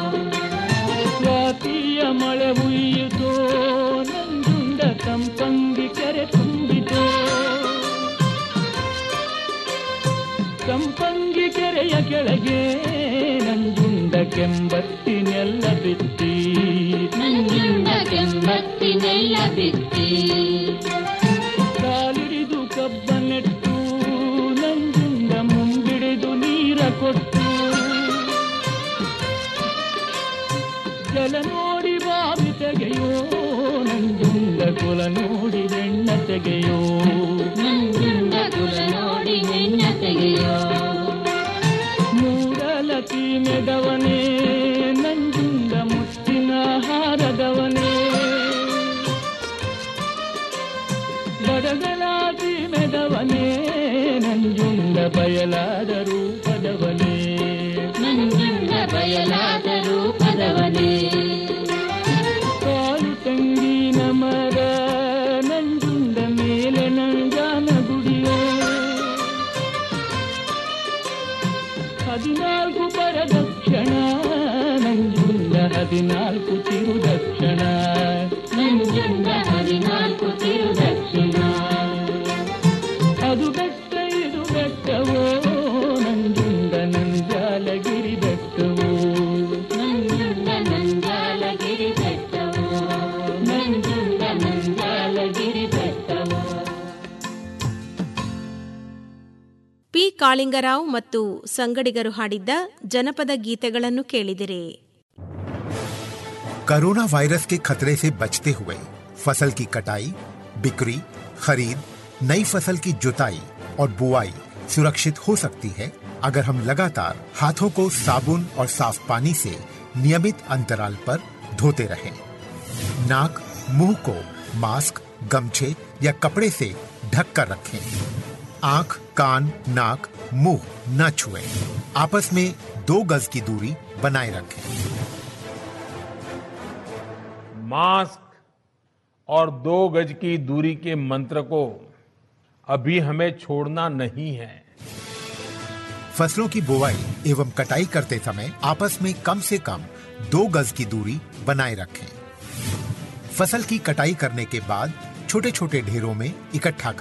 ಸ್ವಾತಿಯ ಮಳೆ ಹುಯ್ಯಿತೋ ನಂಜುಂಡ ಸಂಪಂಗಿ ಕೆರೆ ತುಂಬಿತೋ ಸಂಪಂಗಿ ಕೆರೆಯ ಕೆಳಗೆ ನಂಜುಂಡ ಕೆಂಬತ್ತಿನೆಲ್ಲ ಬಿತ್ತಿ ನಂಜುಂಡ ಕೆಂಬತ್ತಿನೆಲ್ಲ ಬಿತ್ತಿ ಕಾಲಿಡಿದು ಕಬ್ಬ ನೆಟ್ಟು ನಂಜುಂಡ ಮುಂಬಿಡಿದು ನೀರ ಕೊಟ್ಟು ಜಲ ನೋಡಿ ಬಾವಿ ತೆಗೆಯೋ ನಂಜುಂಡ ಕುಲ ನೋಡಿ ಬೆಣ್ಣ ತೆಗೆಯೋ ನಂಜುಂಡ ಕುಲ ನೋಡಿ ಹೆಣ್ಣ ತೆಗೆಯೋ ಮೂಡಲತಿ ಮೆದವನೇ ನಂಜುಂಡ ಮುತ್ತಿನ ಹಾರದವನೇ ಬಡಗಲಾದಿ ಮೆದವನೇ ನಂಜುಂಡ ಬಯಲಾದ ರೂಪದವನೇ ನಂಜುಂಡ ಬಯಲಾದ ರೂಪದವನೇ ಕಾಲು ತಂಗಿನ ಮರ ನಂಜುಂಡ ಮೇಲೆ ನಂಜಾನ ಗುಡಿಯೋ ಹದಿನಾಲ್ಕು ಪರದಕ್ಷಿಣ ನಂಜುಂಡ ಹದಿನಾಲ್ಕು ತಿರುದಕ್ಷಿಣ ನಂಜುಂಡ ಹದಿನಾಲ್ಕು ತಿರುದಕ್ಷಿಣ ಅದು ಬೆಟ್ಟ ಇದು ಬೆಟ್ಟವೋ ನಂಜುಂಡ ನಂಜಾಲಗಿರಿ ಬೆಟ್ಟವೋ ನಂಜುಂಡ ನಂಜಾಲಗಿರಿ ಬೆಟ್ಟವೋ ನಂಜುಂಡ ನಂಜಾಲಗಿರಿ ಬೆಟ್ಟವೋ ಪಿ ಕಾಳಿಂಗರಾವ್ ಮತ್ತು ಸಂಗಡಿಗರು ಹಾಡಿದ್ದ ಜನಪದ ಗೀತೆಗಳನ್ನು ಕೇಳಿದಿರಿ कोरोना वायरस के खतरे से बचते हुए फसल की कटाई बिक्री खरीद नई फसल की जुताई और बुआई सुरक्षित हो सकती है अगर हम लगातार हाथों को साबुन और साफ पानी से नियमित अंतराल पर धोते रहें। नाक मुंह को मास्क गमछे या कपड़े से ढक कर रखें आंख कान नाक मुंह न छुएं। आपस में दो गज की दूरी बनाए रखें मास्क और दो गज की दूरी के मंत्र को अभी हमें छोड़ना नहीं है फसलों की बुवाई एवं कटाई करते समय आपस में कम से कम दो गज की दूरी बनाए रखें फसल की कटाई करने के बाद छोटे छोटे ढेरों में इकट्ठा